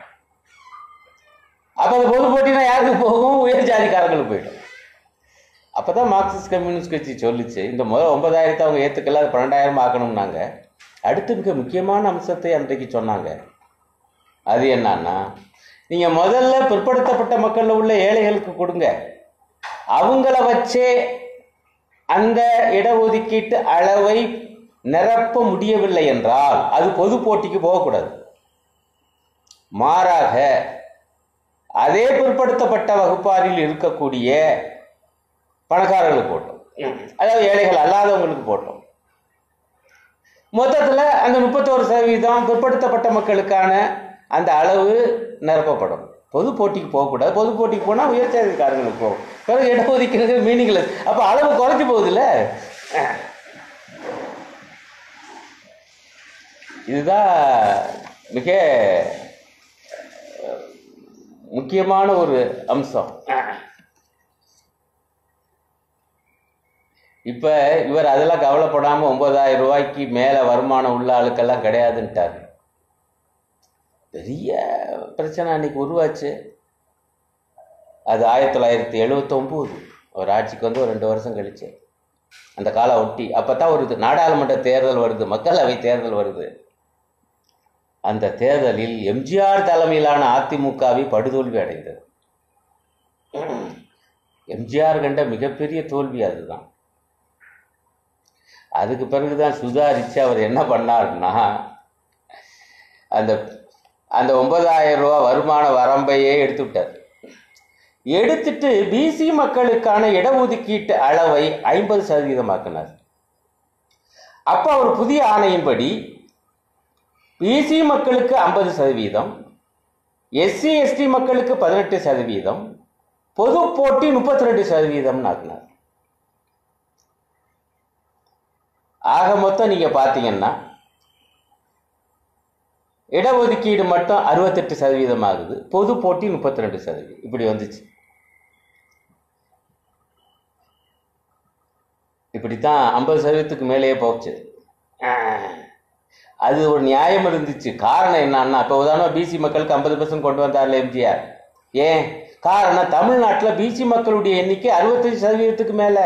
அப்போ அந்த பொது போட்டினா யாருக்கு போகும் உயர் ஜாதிக்காரங்களுக்கு போயிடும் அப்போ தான் மார்க்சிஸ்ட் கம்யூனிஸ்ட் கட்சி சொல்லுச்சு இந்த முதல் ஒன்பதாயிரத்தை அவங்க ஏற்றுக்கல அது பன்னெண்டாயிரம் ஆக்கணும்னாங்க அடுத்து மிக முக்கியமான அம்சத்தை அன்றைக்கு சொன்னாங்க அது என்னன்னா நீங்கள் முதல்ல பிற்படுத்தப்பட்ட மக்களில் உள்ள ஏழைகளுக்கு கொடுங்க அவங்கள வச்சே அந்த இடஒதுக்கீட்டு அளவை நிரப்ப முடியவில்லை என்றால் அது பொது போட்டிக்கு போகக்கூடாது மாறாக அதே பிற்படுத்தப்பட்ட வகுப்பாரில் இருக்கக்கூடிய பணக்காரர்களுக்கு போட்டோம் அதாவது ஏழைகள் அல்லாதவங்களுக்கு போட்டோம் மொத்தத்தில் அந்த முப்பத்தோரு சதவீதம் பிற்படுத்தப்பட்ட மக்களுக்கான அந்த அளவு நிரப்பப்படும் பொது போட்டிக்கு போகக்கூடாது பொது போட்டிக்கு போனால் உயர்ச்சாதிக்காரங்களுக்கு போகும் பிறகு இடஒதுக்கீடு மீனிங்லெஸ் அப்போ அளவு குறைஞ்சி போகுதுல்ல இதுதான் மிக அஹ், முக்கியமான ஒரு அம்சம் இப்போ இவர் அதெல்லாம் கவலைப்படாமல் ஒன்பதாயிரம் ரூபாய்க்கு மேலே வருமானம் உள்ள ஆளுக்கெல்லாம் கிடையாதுன்ட்டார் பெரிய பிரச்சனை அன்னைக்கு உருவாச்சு அது ஆயிரத்தி தொள்ளாயிரத்தி எழுவத்தொம்போது அவர் ஆட்சிக்கு வந்து ஒரு ரெண்டு வருஷம் கழிச்சு அந்த காலம் ஒட்டி அப்போ தான் ஒரு இது நாடாளுமன்ற தேர்தல் வருது மக்களவை தேர்தல் வருது அந்த தேர்தலில் எம்ஜிஆர் தலைமையிலான அதிமுகவை படுதோல்வி அடைந்தது எம்ஜிஆர் கண்ட மிகப்பெரிய தோல்வி அதுதான் அதுக்கு பிறகுதான் சுதாரிச்சு அவர் என்ன பண்ணாருன்னா அந்த அந்த ஒன்பதாயிரம் ரூபா வருமான வரம்பையே எடுத்து விட்டார் எடுத்துட்டு பிசி மக்களுக்கான இடஒதுக்கீட்டு அளவை ஐம்பது சதவீதமாக்கினார் அப்போ அவர் புதிய ஆணையின்படி பிசி மக்களுக்கு ஐம்பது சதவீதம் எஸ்சி எஸ்டி மக்களுக்கு பதினெட்டு சதவீதம் பொது போட்டி முப்பத்தி ரெண்டு சதவீதம்னு ஆக்கினார் ஆக மொத்தம் நீங்க பார்த்தீங்கன்னா இடஒதுக்கீடு மட்டும் அறுபத்தெட்டு சதவீதம் ஆகுது பொது போட்டி முப்பத்தி ரெண்டு சதவீதம் இப்படி வந்துச்சு இப்படித்தான் ஐம்பது சதவீதத்துக்கு மேலேயே போச்சு ஆஹ். அது ஒரு நியாயம் இருந்துச்சு காரணம் என்னன்னா இப்போ உதாரணம் பிசி மக்களுக்கு ஐம்பது பர்சன்ட் கொண்டு வந்தார்ல எம்ஜிஆர் ஏன் காரணம் தமிழ்நாட்டில் பிசி மக்களுடைய எண்ணிக்கை அறுபத்தஞ்சு சதவீதத்துக்கு மேலே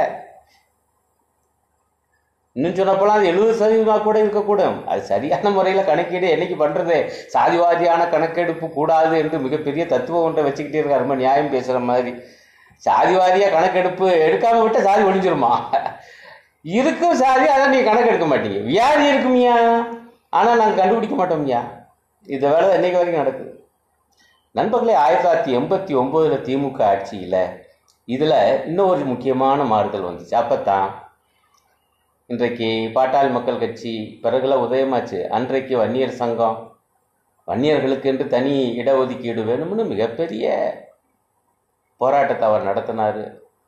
இன்னும் சொல்லப்போனால் அது எழுபது சதவீதமாக கூட இருக்கக்கூடும் அது சரியான முறையில் கணக்கீடு என்னைக்கு பண்ணுறது சாதிவாதியான கணக்கெடுப்பு கூடாது என்று மிகப்பெரிய தத்துவம் ஒன்றை வச்சுக்கிட்டே இருக்காரு ரொம்ப நியாயம் பேசுகிற மாதிரி சாதிவாதியாக கணக்கெடுப்பு எடுக்காம விட்டால் சாதி ஒழிஞ்சிருமா இருக்கும் சாதி அதை நீங்கள் கணக்கெடுக்க மாட்டீங்க வியாதி இருக்குமியா ஆனால் நாங்கள் கண்டுபிடிக்க மாட்டோம்யா இந்த வேலை தான் இன்னைக்கு வரைக்கும் நடக்குது நண்பர்களே ஆயிரத்தி தொள்ளாயிரத்தி எண்பத்தி ஒம்போதில் திமுக ஆட்சியில் இதில் இன்னும் ஒரு முக்கியமான மாறுதல் வந்துச்சு அப்போ தான் இன்றைக்கு பாட்டாளி மக்கள் கட்சி பிறகுல உதயமாச்சு அன்றைக்கு வன்னியர் சங்கம் வன்னியர்களுக்கு என்று தனி இடஒதுக்கீடு வேணும்னு மிகப்பெரிய போராட்டத்தை அவர் நடத்தினார்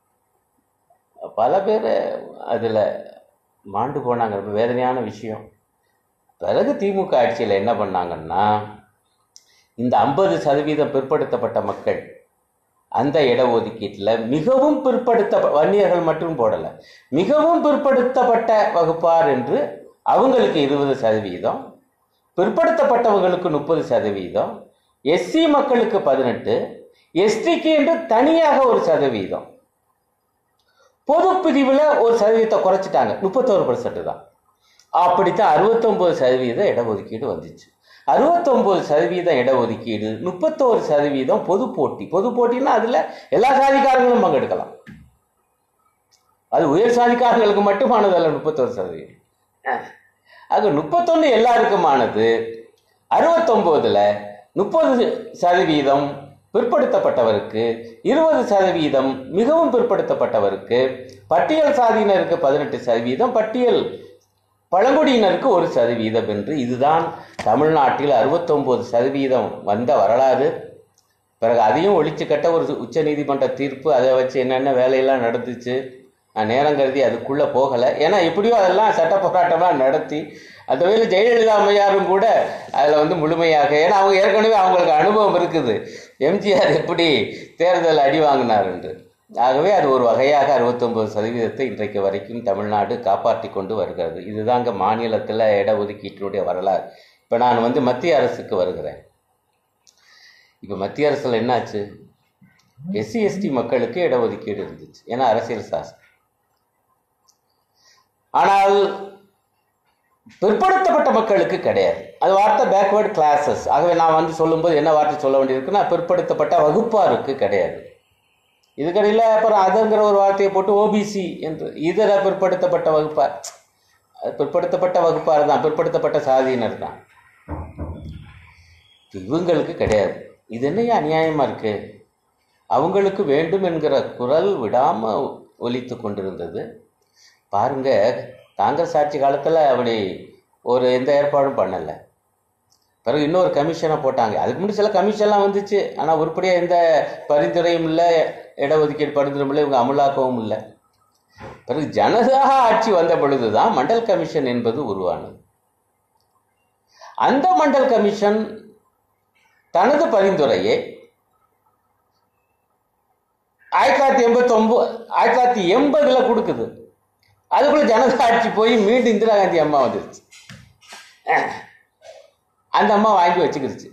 பல பேர் அதில் மாண்டு போனாங்க ரொம்ப வேதனையான விஷயம் பிறகு திமுக ஆட்சியில் என்ன பண்ணாங்கன்னா இந்த ஐம்பது சதவீதம் பிற்படுத்தப்பட்ட மக்கள் அந்த இடஒதுக்கீட்டில் மிகவும் பிற்படுத்த வன்னியர்கள் மட்டும் போடலை மிகவும் பிற்படுத்தப்பட்ட வகுப்பார் என்று அவங்களுக்கு இருபது சதவீதம் பிற்படுத்தப்பட்டவங்களுக்கு முப்பது சதவீதம் எஸ்சி மக்களுக்கு பதினெட்டு எஸ்டிக்கு என்று தனியாக ஒரு சதவீதம் பொது பிரிவில் ஒரு சதவீதத்தை குறைச்சிட்டாங்க முப்பத்தோரு பர்சன்ட் தான் அப்படித்தான் அறுபத்தொம்போது சதவீத இடஒதுக்கீடு வந்துச்சு அறுபத்தொம்போது சதவீதம் இடஒதுக்கீடு முப்பத்தோரு சதவீதம் பொது போட்டி பொது போட்டின்னா அதில் எல்லா சாதிக்காரங்களும் பங்கெடுக்கலாம் அது உயர் சாதிக்காரங்களுக்கு மட்டுமானது அல்ல முப்பத்தோரு சதவீதம் ஆக முப்பத்தொன்று எல்லாருக்குமானது அறுபத்தொம்போதில் முப்பது சதவீதம் பிற்படுத்தப்பட்டவருக்கு இருபது சதவீதம் மிகவும் பிற்படுத்தப்பட்டவருக்கு பட்டியல் சாதியினருக்கு பதினெட்டு சதவீதம் பட்டியல் பழங்குடியினருக்கு ஒரு சதவீதம் என்று இதுதான் தமிழ்நாட்டில் அறுபத்தொம்போது சதவீதம் வந்த வரலாறு பிறகு அதையும் ஒழிச்சு கட்ட ஒரு உச்ச நீதிமன்ற தீர்ப்பு அதை வச்சு என்னென்ன வேலையெல்லாம் நடந்துச்சு நான் நேரம் கருதி அதுக்குள்ளே போகலை ஏன்னா எப்படியோ அதெல்லாம் சட்ட போராட்டமாக நடத்தி அந்த வகையில் ஜெயலலிதா அம்மையாரும் கூட அதில் வந்து முழுமையாக ஏன்னா அவங்க ஏற்கனவே அவங்களுக்கு அனுபவம் இருக்குது எம்ஜிஆர் எப்படி தேர்தல் அடி வாங்கினார் என்று ஆகவே அது ஒரு வகையாக அறுபத்தொம்பது சதவீதத்தை இன்றைக்கு வரைக்கும் தமிழ்நாடு காப்பாற்றி கொண்டு வருகிறது இதுதாங்க மாநிலத்தில் இடஒதுக்கீட்டினுடைய வரலாறு இப்போ நான் வந்து மத்திய அரசுக்கு வருகிறேன் இப்போ மத்திய அரசில் என்னாச்சு எஸ்சி எஸ்டி மக்களுக்கு இடஒதுக்கீடு இருந்துச்சு ஏன்னா அரசியல் சாசனம் ஆனால் பிற்படுத்தப்பட்ட மக்களுக்கு கிடையாது அது வார்த்தை பேக்வேர்டு கிளாஸஸ் ஆகவே நான் வந்து சொல்லும்போது என்ன வார்த்தை சொல்ல வேண்டியிருக்குன்னா பிற்படுத்தப்பட்ட வகுப்பாருக்கு கிடையாது இதுக்கடையில் அப்புறம் அதுங்கிற ஒரு வார்த்தையை போட்டு ஓபிசி என்று இதர பிற்படுத்தப்பட்ட வகுப்பார் அது பிற்படுத்தப்பட்ட வகுப்பார் தான் பிற்படுத்தப்பட்ட சாதியினர் தான் இவங்களுக்கு கிடையாது இது என்னையா அநியாயமாக இருக்கு அவங்களுக்கு வேண்டும் என்கிற குரல் விடாமல் ஒலித்து கொண்டிருந்தது பாருங்க காங்கிரஸ் ஆட்சி காலத்தில் அப்படி ஒரு எந்த ஏற்பாடும் பண்ணலை பிறகு இன்னொரு கமிஷனை போட்டாங்க அதுக்கு முன்னாடி சில கமிஷன்லாம் வந்துச்சு ஆனால் உருப்படியாக எந்த பரிந்துரையும் இல்லை இடஒதுக்கீடு பரிந்துரையும் இல்லை இவங்க அமலாக்கவும் இல்லை பிறகு ஜனதாக ஆட்சி வந்த பொழுதுதான் மண்டல் கமிஷன் என்பது உருவானது அந்த மண்டல் கமிஷன் தனது பரிந்துரையை ஆயிரத்தி தொள்ளாயிரத்தி எண்பத்தி ஒன்பது ஆயிரத்தி தொள்ளாயிரத்தி எண்பதுல கொடுக்குது அதுக்குள்ள ஜனதா ஆட்சி போய் மீண்டும் இந்திரா காந்தி அம்மா வந்துருச்சு அந்த அம்மா வாங்கி வச்சுக்கிருச்சு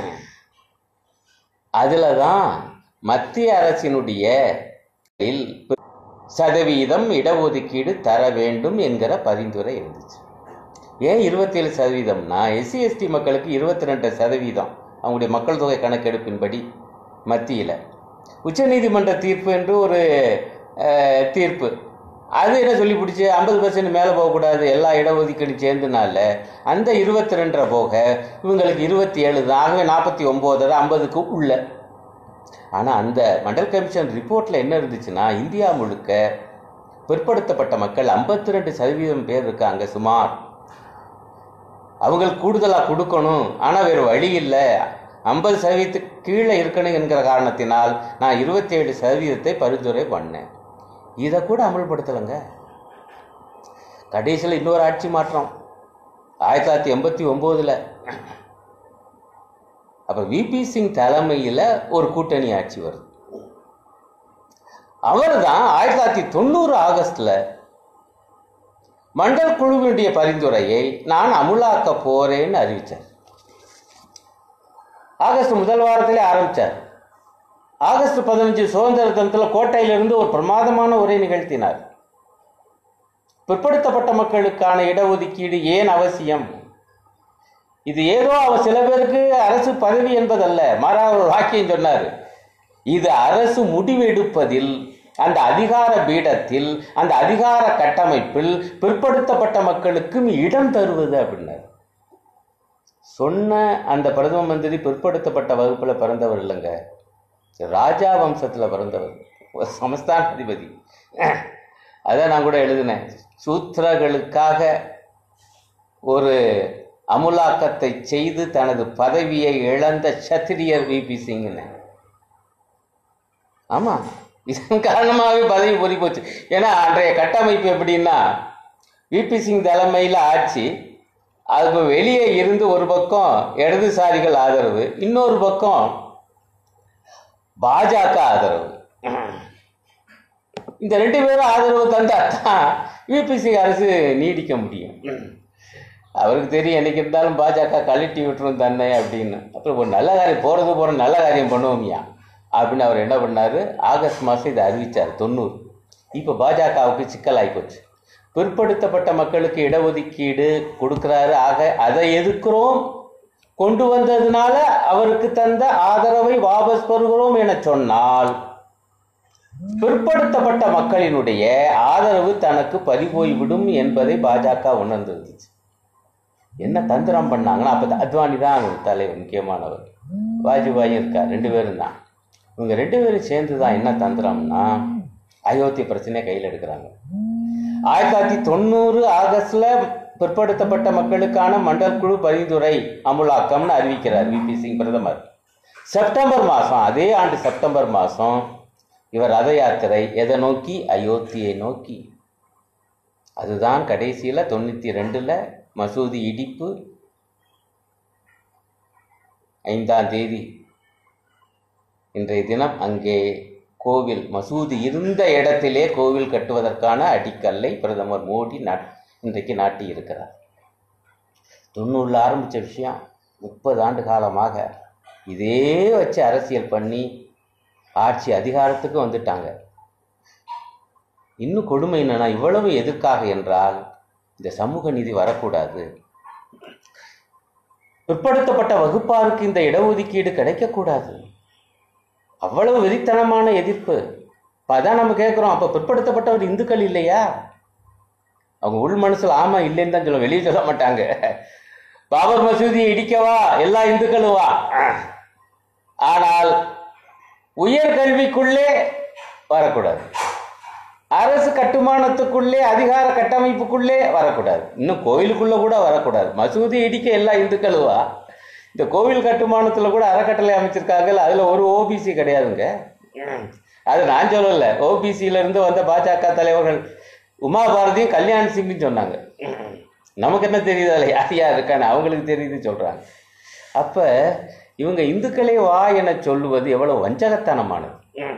அதுல தான் மத்திய அரசினுடைய இல் சதவீதம் இடஒதுக்கீடு தர வேண்டும் என்கிற பரிந்துரை இருந்துச்சு ஏன் இருபத்தேழு சதவீதம்னா எஸ்சி எஸ்டி மக்களுக்கு இருபத்தி ரெண்டு சதவீதம் அவங்களுடைய மக்கள் தொகை கணக்கெடுப்பின்படி மத்தியில் உச்சநீதிமன்ற தீர்ப்பு என்று ஒரு அஹ், தீர்ப்பு அது என்ன சொல்லி பிடிச்சி ஐம்பது பர்சன்ட் மேலே போகக்கூடாது எல்லா இடஒதுக்கீடும் சேர்ந்துனால அந்த இருபத்தி ரெண்டரை போக இவங்களுக்கு இருபத்தி ஏழு தான் ஆகவே நாற்பத்தி ஒம்போதரை ஐம்பதுக்கு உள்ள ஆனால் அந்த மண்டல் கமிஷன் ரிப்போர்ட்டில் என்ன இருந்துச்சுன்னா இந்தியா முழுக்க பிற்படுத்தப்பட்ட மக்கள் ஐம்பத்தி ரெண்டு சதவீதம் பேர் இருக்காங்க சுமார் அவங்களுக்கு கூடுதலாக கொடுக்கணும் ஆனால் வேறு வழி இல்லை ஐம்பது சதவீதத்துக்கு கீழே இருக்கணும் என்கிற காரணத்தினால் நான் இருபத்தி ஏழு சதவீதத்தை பரிந்துரை பண்ணேன் இதை கூட அமல்படுத்தலைங்க கடைசியில் இன்னொரு ஆட்சி மாற்றம் ஆயிரத்தி தொள்ளாயிரத்தி எண்பத்தி ஒம்போதில் அப்போ விபி சிங் தலைமையில் ஒரு கூட்டணி ஆட்சி வருது அவர் தான் ஆயிரத்தி தொள்ளாயிரத்தி தொண்ணூறு ஆகஸ்டில் மண்டல் குழுவினுடைய பரிந்துரையை நான் அமுலாக்க போறேன்னு அறிவித்தார் ஆகஸ்ட் முதல் வாரத்திலே ஆரம்பித்தார் ஆகஸ்ட் பதினஞ்சு சுதந்திர தினத்தில் கோட்டையிலிருந்து ஒரு பிரமாதமான உரை நிகழ்த்தினார் பிற்படுத்தப்பட்ட மக்களுக்கான இடஒதுக்கீடு ஏன் அவசியம் இது ஏதோ அவர் சில பேருக்கு அரசு பதவி என்பதல்ல மாறாக ஒரு வாக்கியம் சொன்னார் இது அரசு முடிவெடுப்பதில் அந்த அதிகார பீடத்தில் அந்த அதிகார கட்டமைப்பில் பிற்படுத்தப்பட்ட மக்களுக்கும் இடம் தருவது அப்படின்னார் சொன்ன அந்த பிரதம மந்திரி பிற்படுத்தப்பட்ட வகுப்புல பிறந்தவர் இல்லைங்க ராஜா வம்சத்துல பிறந்தவர் ஒரு சமஸ்தான அதிபதி அதான் நான் கூட எழுதினேன் சூத்திரர்களுக்காக ஒரு அமுலாக்கத்தை செய்து தனது பதவியை இழந்த சத்திரியர் விபி சிங்னு ஆமா இதன் காரணமாகவே பதவி பொறி போச்சு ஏன்னா அன்றைய கட்டமைப்பு எப்படின்னா விபி சிங் தலைமையில் ஆட்சி அதுக்கு வெளியே இருந்து ஒரு பக்கம் இடதுசாரிகள் ஆதரவு இன்னொரு பக்கம் பாஜக ஆதரவு இந்த ரெண்டு பேரும் ஆதரவு தந்தா தான் விபிசி அரசு நீடிக்க முடியும் அவருக்கு தெரியும் என்னைக்கு இருந்தாலும் பாஜக கழட்டி விட்டுரும் தன்னை அப்படின்னு அப்புறம் ஒரு நல்ல காரியம் போகிறது போகிற நல்ல காரியம் பண்ணுவோம்யா அப்படின்னு அவர் என்ன பண்ணார் ஆகஸ்ட் மாதம் இதை அறிவித்தார் தொண்ணூறு இப்போ பாஜகவுக்கு சிக்கலாகி போச்சு பிற்படுத்தப்பட்ட மக்களுக்கு இடஒதுக்கீடு கொடுக்குறாரு ஆக அதை எதிர்க்கிறோம் கொண்டு வந்ததுனால அவருக்கு தந்த ஆதரவை வாபஸ் பெறுகிறோம் என சொன்னால் பிற்படுத்தப்பட்ட மக்களினுடைய ஆதரவு தனக்கு பறிபோய்விடும் என்பதை பாஜக உணர்ந்திருந்துச்சு என்ன தந்திரம் பண்ணாங்கன்னா அப்போ அத்வானி தான் தலைவர் முக்கியமானவர் வாஜ்பாயும் இருக்கார் ரெண்டு பேரும் தான் இவங்க ரெண்டு பேரும் சேர்ந்து தான் என்ன தந்திரம்னா அயோத்தி பிரச்சனையை கையில் எடுக்கிறாங்க ஆயிரத்தி தொள்ளாயிரத்தி தொண்ணூறு ஆகஸ்ட்ல பிற்படுத்தப்பட்ட மக்களுக்கான மண்டல் குழு பரிந்துரை அமுலாக்கம்னு அறிவிக்கிறார் விபி சிங் பிரதமர் செப்டம்பர் மாதம் அதே ஆண்டு செப்டம்பர் மாதம் இவர் ரத யாத்திரை எதை நோக்கி அயோத்தியை நோக்கி அதுதான் கடைசியில் தொண்ணூற்றி ரெண்டில் மசூதி இடிப்பு ஐந்தாம் தேதி இன்றைய தினம் அங்கே கோவில் மசூதி இருந்த இடத்திலே கோவில் கட்டுவதற்கான அடிக்கல்லை பிரதமர் மோடி நாட் இன்றைக்கு நாட்டி இருக்கிறார் தொண்ணூறில் ஆரம்பித்த விஷயம் முப்பது ஆண்டு காலமாக இதே வச்சு அரசியல் பண்ணி ஆட்சி அதிகாரத்துக்கு வந்துட்டாங்க இன்னும் கொடுமை என்னன்னா இவ்வளவு எதற்காக என்றால் இந்த சமூக நீதி வரக்கூடாது பிற்படுத்தப்பட்ட வகுப்பாருக்கு இந்த இடஒதுக்கீடு கிடைக்கக்கூடாது அவ்வளவு வெறித்தனமான எதிர்ப்பு இப்போ அதான் நம்ம கேட்குறோம் அப்போ பிற்படுத்தப்பட்டவர் இந்துக்கள் இல்லையா அவங்க உள் மனசுல ஆமா இல்லைன்னு தான் சொல்லுவாங்க வெளியே சொல்ல மாட்டாங்க பாபர் மசூதியை இடிக்கவா எல்லா இந்துக்களும் வா ஆனால் உயர்கல்விக்குள்ளே வரக்கூடாது அரசு கட்டுமானத்துக்குள்ளே அதிகார கட்டமைப்புக்குள்ளே வரக்கூடாது இன்னும் கோயிலுக்குள்ள கூட வரக்கூடாது மசூதி இடிக்க எல்லா இந்துக்களும் வா இந்த கோவில் கட்டுமானத்தில் கூட அறக்கட்டளை அமைச்சிருக்காங்கல்ல அதில் ஒரு ஓபிசி கிடையாதுங்க அது நான் சொல்லல ஓபிசியில இருந்து வந்த பாஜக தலைவர்கள் உமா பாரதியும் கல்யாண் சிங்கும் சொன்னாங்க நமக்கு என்ன தெரியுது அதில் யார் யார் இருக்கான்னு அவங்களுக்கு தெரியுது சொல்றாங்க அப்ப இவங்க இந்துக்களே வா என சொல்லுவது எவ்வளவு வஞ்சகத்தனமானது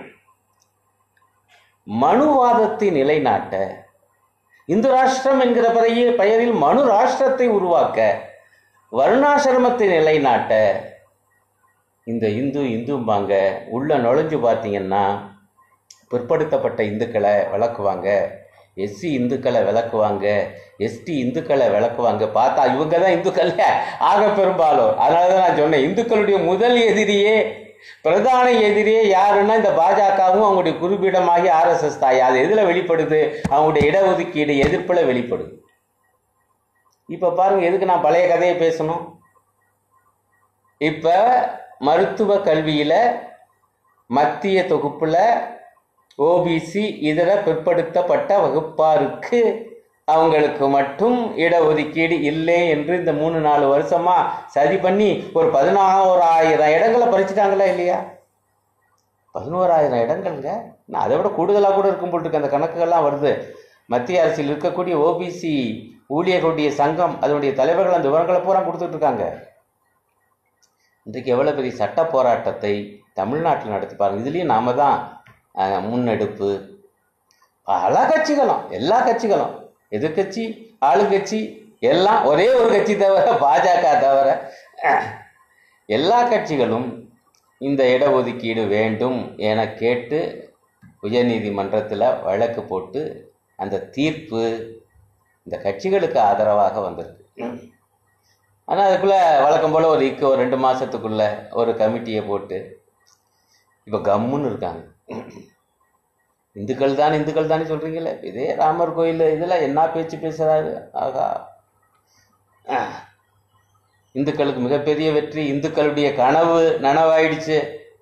மனுவாதத்தை நிலைநாட்ட இந்து ராஷ்டிரம் என்கிற பெயரில் பெயரில் மனு ராஷ்டிரத்தை உருவாக்க வருணாசிரமத்தை நிலைநாட்ட இந்த இந்து இந்தும்பாங்க உள்ள நுழைஞ்சு பார்த்தீங்கன்னா பிற்படுத்தப்பட்ட இந்துக்களை விளக்குவாங்க எஸ்சி இந்துக்களை விளக்குவாங்க எஸ்டி இந்துக்களை விளக்குவாங்க பார்த்தா இவங்க தான் இந்துக்கள் ஆக பெரும்பாலும் அதனால தான் நான் சொன்னேன் இந்துக்களுடைய முதல் எதிரியே பிரதான எதிரியே யாருன்னா இந்த பாஜகவும் அவங்களுடைய குருபீடமாகி ஆர்எஸ்எஸ் தாய் அது எதில் வெளிப்படுது அவங்களுடைய இடஒதுக்கீடு எதிர்ப்பில் வெளிப்படுது இப்போ பாருங்க எதுக்கு நான் பழைய கதையை பேசணும் இப்போ மருத்துவ கல்வியில் மத்திய தொகுப்பில் ஓபிசி இதர பிற்படுத்தப்பட்ட வகுப்பாருக்கு அவங்களுக்கு மட்டும் இடஒதுக்கீடு இல்லை என்று இந்த மூணு நாலு வருஷமா சதி பண்ணி ஒரு பதினாறாயிரம் இடங்களை பறிச்சுட்டாங்களா இல்லையா பதினோராயிரம் இடங்கள்ங்க நான் அதை விட கூடுதலாக கூட இருக்கும் போல் இருக்கு அந்த கணக்குகள்லாம் வருது மத்திய அரசில் இருக்கக்கூடிய ஓபிசி ஊழியர்களுடைய சங்கம் அதனுடைய தலைவர்கள் அந்த விவரங்களை பூரா கொடுத்துட்டு இருக்காங்க இன்றைக்கு எவ்வளோ பெரிய சட்ட போராட்டத்தை தமிழ்நாட்டில் நடத்தி பாருங்க இதுலேயும் நாம தான் அஹ், முன்னெடுப்பு பல கட்சிகளும் எல்லா கட்சிகளும் எதிர்கட்சி ஆளுங்கட்சி எல்லாம் ஒரே ஒரு கட்சி தவிர பாஜக தவிர அஹ், எல்லா கட்சிகளும் இந்த இடஒதுக்கீடு வேண்டும் என கேட்டு உயர்நீதிமன்றத்தில் வழக்கு போட்டு அந்த தீர்ப்பு இந்த கட்சிகளுக்கு ஆதரவாக வந்திருக்கு ஆனால் அதுக்குள்ளே வழக்கம் போல் ஒரு இக்கு ஒரு ரெண்டு மாதத்துக்குள்ள ஒரு கமிட்டியை போட்டு இப்போ கம்முன்னு இருக்காங்க இந்துக்கள் தான் இந்துக்கள் தானே சொல்கிறீங்களே இதே ராமர் கோயில் இதில் என்ன பேச்சு பேசுகிறாரு ஆகா அஹ். இந்துக்களுக்கு மிகப்பெரிய வெற்றி இந்துக்களுடைய கனவு நனவாயிடுச்சு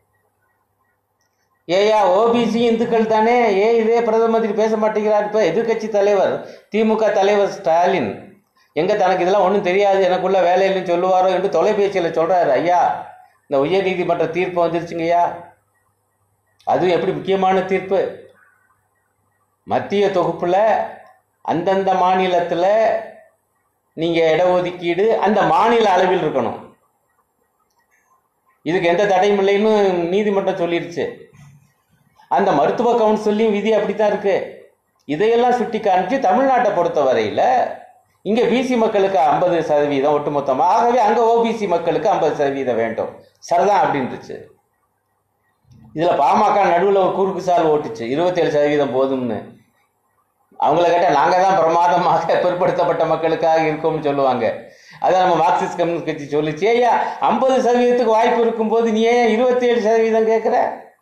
ஏயா ஓபிசி இந்துக்கள் தானே ஏ இதே பிரதம மந்திரி பேச மாட்டேங்கிறார் இப்போ எதிர்க்கட்சி தலைவர் திமுக தலைவர் ஸ்டாலின் எங்க தனக்கு இதெல்லாம் ஒன்றும் தெரியாது எனக்குள்ள வேலை இல்லைன்னு சொல்லுவாரோ என்று தொலைபேசியில் சொல்றாரு ஐயா இந்த உயர்நீதிமன்ற தீர்ப்பு வந்துருச்சுங்கய்யா அதுவும் எப்படி முக்கியமான தீர்ப்பு மத்திய தொகுப்புல அந்தந்த மாநிலத்துல நீங்க இடஒதுக்கீடு அந்த மாநில அளவில் இருக்கணும் இதுக்கு எந்த தடையும் இல்லைன்னு நீதிமன்றம் சொல்லிருச்சு அந்த மருத்துவ கவுன்சிலையும் விதி அப்படித்தான் இருக்கு இதையெல்லாம் சுட்டி காமிச்சு தமிழ்நாட்டை பொறுத்த வரையில இங்க பிசி மக்களுக்கு ஐம்பது சதவீதம் ஒட்டுமொத்தமா ஆகவே அங்க ஓபிசி மக்களுக்கு ஐம்பது சதவீதம் வேண்டும் சரிதான் அப்படின்ட்டுச்சு இதுல பாமக நடுவில் ஒரு குறுக்கு சால் ஓட்டுச்சு இருபத்தேழு சதவீதம் போதும்னு அவங்கள கேட்டால் நாங்கள் தான் பிரமாதமாக பிற்படுத்தப்பட்ட மக்களுக்காக இருக்கோம்னு சொல்லுவாங்க அதான் நம்ம மார்க்சிஸ்ட் கம்யூனிஸ்ட் கட்சி சொல்லிச்சு ஐயா ஐம்பது சதவீதத்துக்கு வாய்ப்பு இருக்கும்போது நீ ஏன் இருபத்தேழு சதவீதம் கேட்குற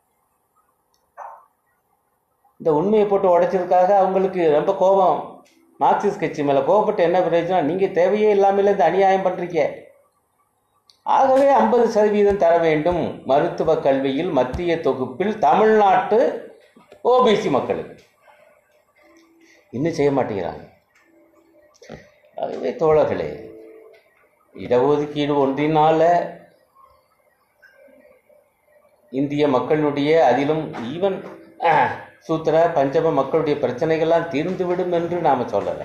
இந்த உண்மையை போட்டு உடைச்சதுக்காக அவங்களுக்கு ரொம்ப கோபம் மார்க்சிஸ்ட் கட்சி மேலே கோபப்பட்டு என்ன பிரயோஜனம் நீங்கள் தேவையே இல்லாமல் இந்த அநியாயம் பண்ணுறீங்க ஆகவே ஐம்பது சதவீதம் தர வேண்டும் மருத்துவ கல்வியில் மத்திய தொகுப்பில் தமிழ்நாட்டு ஓபிசி மக்களுக்கு இன்னும் செய்ய மாட்டேங்கிறாங்க ஆகவே தோழர்களே இடஒதுக்கீடு ஒன்றினால இந்திய மக்களுடைய அதிலும் ஈவன் சூத்திர பஞ்சம மக்களுடைய பிரச்சனைகள்லாம் தீர்ந்துவிடும் என்று நாம் சொல்லலை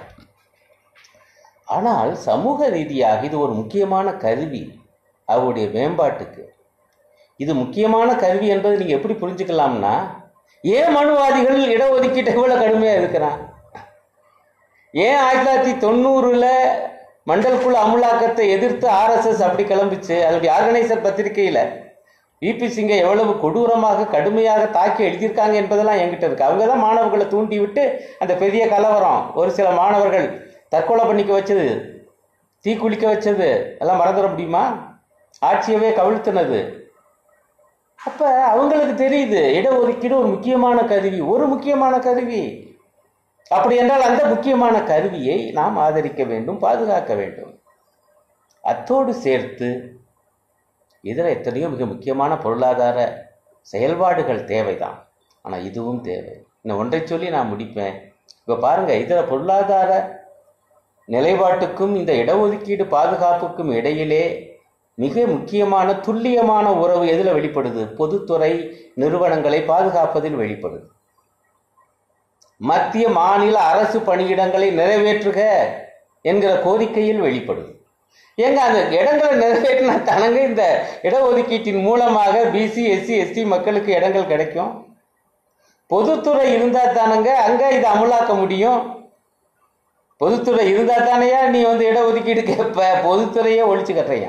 ஆனால் சமூக ரீதியாக இது ஒரு முக்கியமான கருவி அவருடைய மேம்பாட்டுக்கு இது முக்கியமான கருவி என்பதை நீங்கள் எப்படி புரிஞ்சுக்கலாம்னா ஏன் மனுவாதிகள் இடஒதுக்கீட்டை இவ்வளோ கடுமையாக இருக்கிறான் ஏன் ஆயிரத்தி தொள்ளாயிரத்தி தொண்ணூறில் மண்டல் குழு அமுலாக்கத்தை எதிர்த்து ஆர்எஸ்எஸ் அப்படி கிளம்பிச்சு அதனுடைய ஆர்கனைசர் பத்திரிகையில் விபி சிங்கை எவ்வளவு கொடூரமாக கடுமையாக தாக்கி எழுதியிருக்காங்க என்பதெல்லாம் என்கிட்ட இருக்கு அவங்க தான் மாணவர்களை தூண்டி விட்டு அந்த பெரிய கலவரம் ஒரு சில மாணவர்கள் தற்கொலை பண்ணிக்க வச்சது தீக்குளிக்க வச்சது எல்லாம் மறந்துட முடியுமா ஆட்சியவே கவிழ்த்துனது அப்ப அவங்களுக்கு தெரியுது இடஒதுக்கீடு ஒரு முக்கியமான கருவி ஒரு முக்கியமான கருவி அப்படி என்றால் அந்த முக்கியமான கருவியை நாம் ஆதரிக்க வேண்டும் பாதுகாக்க வேண்டும் அத்தோடு சேர்த்து இதில் எத்தனையோ மிக முக்கியமான பொருளாதார செயல்பாடுகள் தேவைதான் ஆனால் இதுவும் தேவை இந்த ஒன்றை சொல்லி நான் முடிப்பேன் இப்போ பாருங்க இதில் பொருளாதார நிலைப்பாட்டுக்கும் இந்த இடஒதுக்கீடு பாதுகாப்புக்கும் இடையிலே மிக முக்கியமான துல்லியமான உறவு எதில் வெளிப்படுது பொதுத்துறை நிறுவனங்களை பாதுகாப்பதில் வெளிப்படுது மத்திய மாநில அரசு பணியிடங்களை நிறைவேற்றுக என்கிற கோரிக்கையில் வெளிப்படுது ஏங்க அந்த இடங்களை நிறைவேற்றினா தானங்க இந்த இடஒதுக்கீட்டின் மூலமாக பிசி எஸ்சி எஸ்டி மக்களுக்கு இடங்கள் கிடைக்கும் பொதுத்துறை இருந்தால் தானங்க அங்கே இதை அமலாக்க முடியும் பொதுத்துறை இருந்தால் தானையா நீ வந்து இடஒதுக்கீடு கேட்ப பொதுத்துறையே ஒழிச்சு கட்டுறியா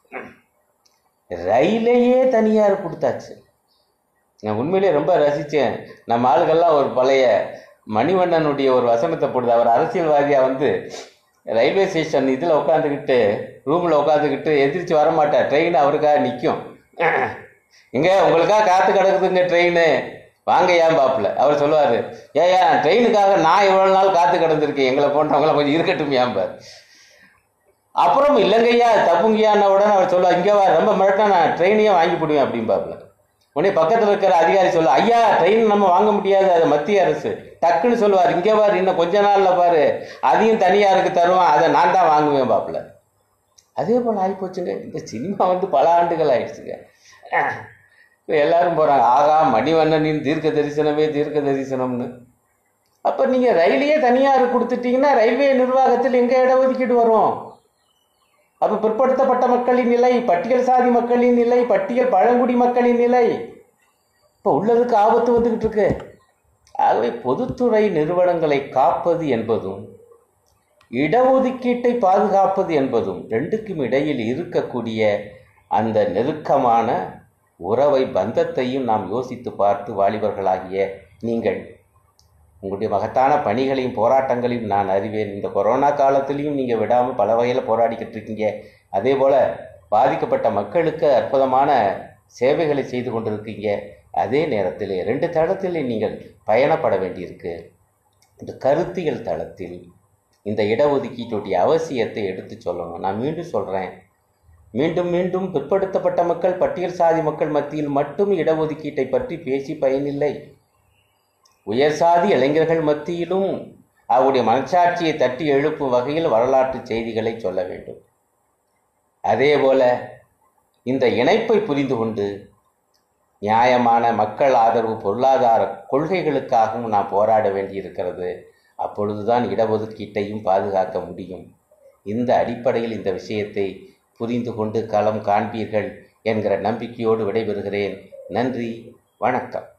ரயிலையே தனியார் கொடுத்தாச்சு நான் உண்மையிலேயே ரொம்ப ரசித்தேன் நம்ம ஆளுகள்லாம் ஒரு பழைய மணிவண்ணனுடைய ஒரு வசனத்தை போடுது அவர் அரசியல்வாதியாக வந்து ரயில்வே ஸ்டேஷன் இதில் உட்காந்துக்கிட்டு ரூமில் உட்காந்துக்கிட்டு எந்திரிச்சு வர மாட்டார் ட்ரெயின் அவருக்காக நிற்கும் இங்கே உங்களுக்காக காத்து கிடக்குதுங்க ட்ரெயின் வாங்க ஏன் பாப்பில் அவர் சொல்லுவார் ஏயா ட்ரெயினுக்காக நான் இவ்வளோ நாள் காத்து கிடந்திருக்கேன் எங்களை போன்றவங்கள கொஞ்சம் இருக்கட்டும் ஏன்பார் அப்புறம் இல்லைங்கய்யா தப்புங்கய்யான்ன உடனே அவர் சொல்லுவார் இங்கே வா ரொம்ப மிரட்டா நான் ட்ரெயினையே வாங்கி போடுவேன் அப்படிம்பாப்புல உடனே பக்கத்தில் இருக்கிற அதிகாரி சொல்ல ஐயா ட்ரெயின் நம்ம வாங்க முடியாது அது மத்திய அரசு டக்குன்னு சொல்லுவார் இங்கே பாரு இன்னும் கொஞ்ச நாளில் பாரு அதையும் தனியாருக்கு தருவான் அதை நான் தான் வாங்குவேன் பாப்புல அதே போல் ஆகிப்போச்சுங்க இந்த சினிமா வந்து பல ஆண்டுகள் ஆயிடுச்சுங்க இப்போ எல்லாரும் போகிறாங்க ஆகா மணிவண்ணனின் தீர்க்க தரிசனமே தீர்க்க தரிசனம்னு அப்போ நீங்கள் ரயிலையே தனியார் கொடுத்துட்டீங்கன்னா ரயில்வே நிர்வாகத்தில் எங்கே இடஒதுக்கீடு வரும் அப்போ பிற்படுத்தப்பட்ட மக்களின் நிலை பட்டியல் சாதி மக்களின் நிலை பட்டியல் பழங்குடி மக்களின் நிலை இப்போ உள்ளதுக்கு ஆபத்து வந்துக்கிட்டு இருக்கு ஆகவே பொதுத்துறை நிறுவனங்களை காப்பது என்பதும் இடஒதுக்கீட்டை பாதுகாப்பது என்பதும் ரெண்டுக்கும் இடையில் இருக்கக்கூடிய அந்த நெருக்கமான உறவை பந்தத்தையும் நாம் யோசித்து பார்த்து வாலிபர்களாகிய நீங்கள் உங்களுடைய மகத்தான பணிகளையும் போராட்டங்களையும் நான் அறிவேன் இந்த கொரோனா காலத்திலையும் நீங்கள் விடாமல் பல வகையில் போராடிக்கிட்டு இருக்கீங்க அதே போல் பாதிக்கப்பட்ட மக்களுக்கு அற்புதமான சேவைகளை செய்து கொண்டிருக்கீங்க அதே நேரத்தில் ரெண்டு தளத்தில் நீங்கள் பயணப்பட வேண்டியிருக்கு இந்த கருத்தியல் தளத்தில் இந்த இடஒதுக்கீட்டுடைய அவசியத்தை எடுத்து சொல்லணும் நான் மீண்டும் சொல்கிறேன் மீண்டும் மீண்டும் பிற்படுத்தப்பட்ட மக்கள் பட்டியல் சாதி மக்கள் மத்தியில் மட்டும் இடஒதுக்கீட்டை பற்றி பேசி பயனில்லை உயர் சாதி இளைஞர்கள் மத்தியிலும் அவருடைய மனச்சாட்சியை தட்டி எழுப்பும் வகையில் வரலாற்று செய்திகளை சொல்ல வேண்டும் அதே போல இந்த இணைப்பை புரிந்து கொண்டு நியாயமான மக்கள் ஆதரவு பொருளாதார கொள்கைகளுக்காகவும் நாம் போராட வேண்டியிருக்கிறது அப்பொழுதுதான் இடஒதுக்கீட்டையும் பாதுகாக்க முடியும் இந்த அடிப்படையில் இந்த விஷயத்தை புரிந்து கொண்டு களம் காண்பீர்கள் என்கிற நம்பிக்கையோடு விடைபெறுகிறேன் நன்றி வணக்கம்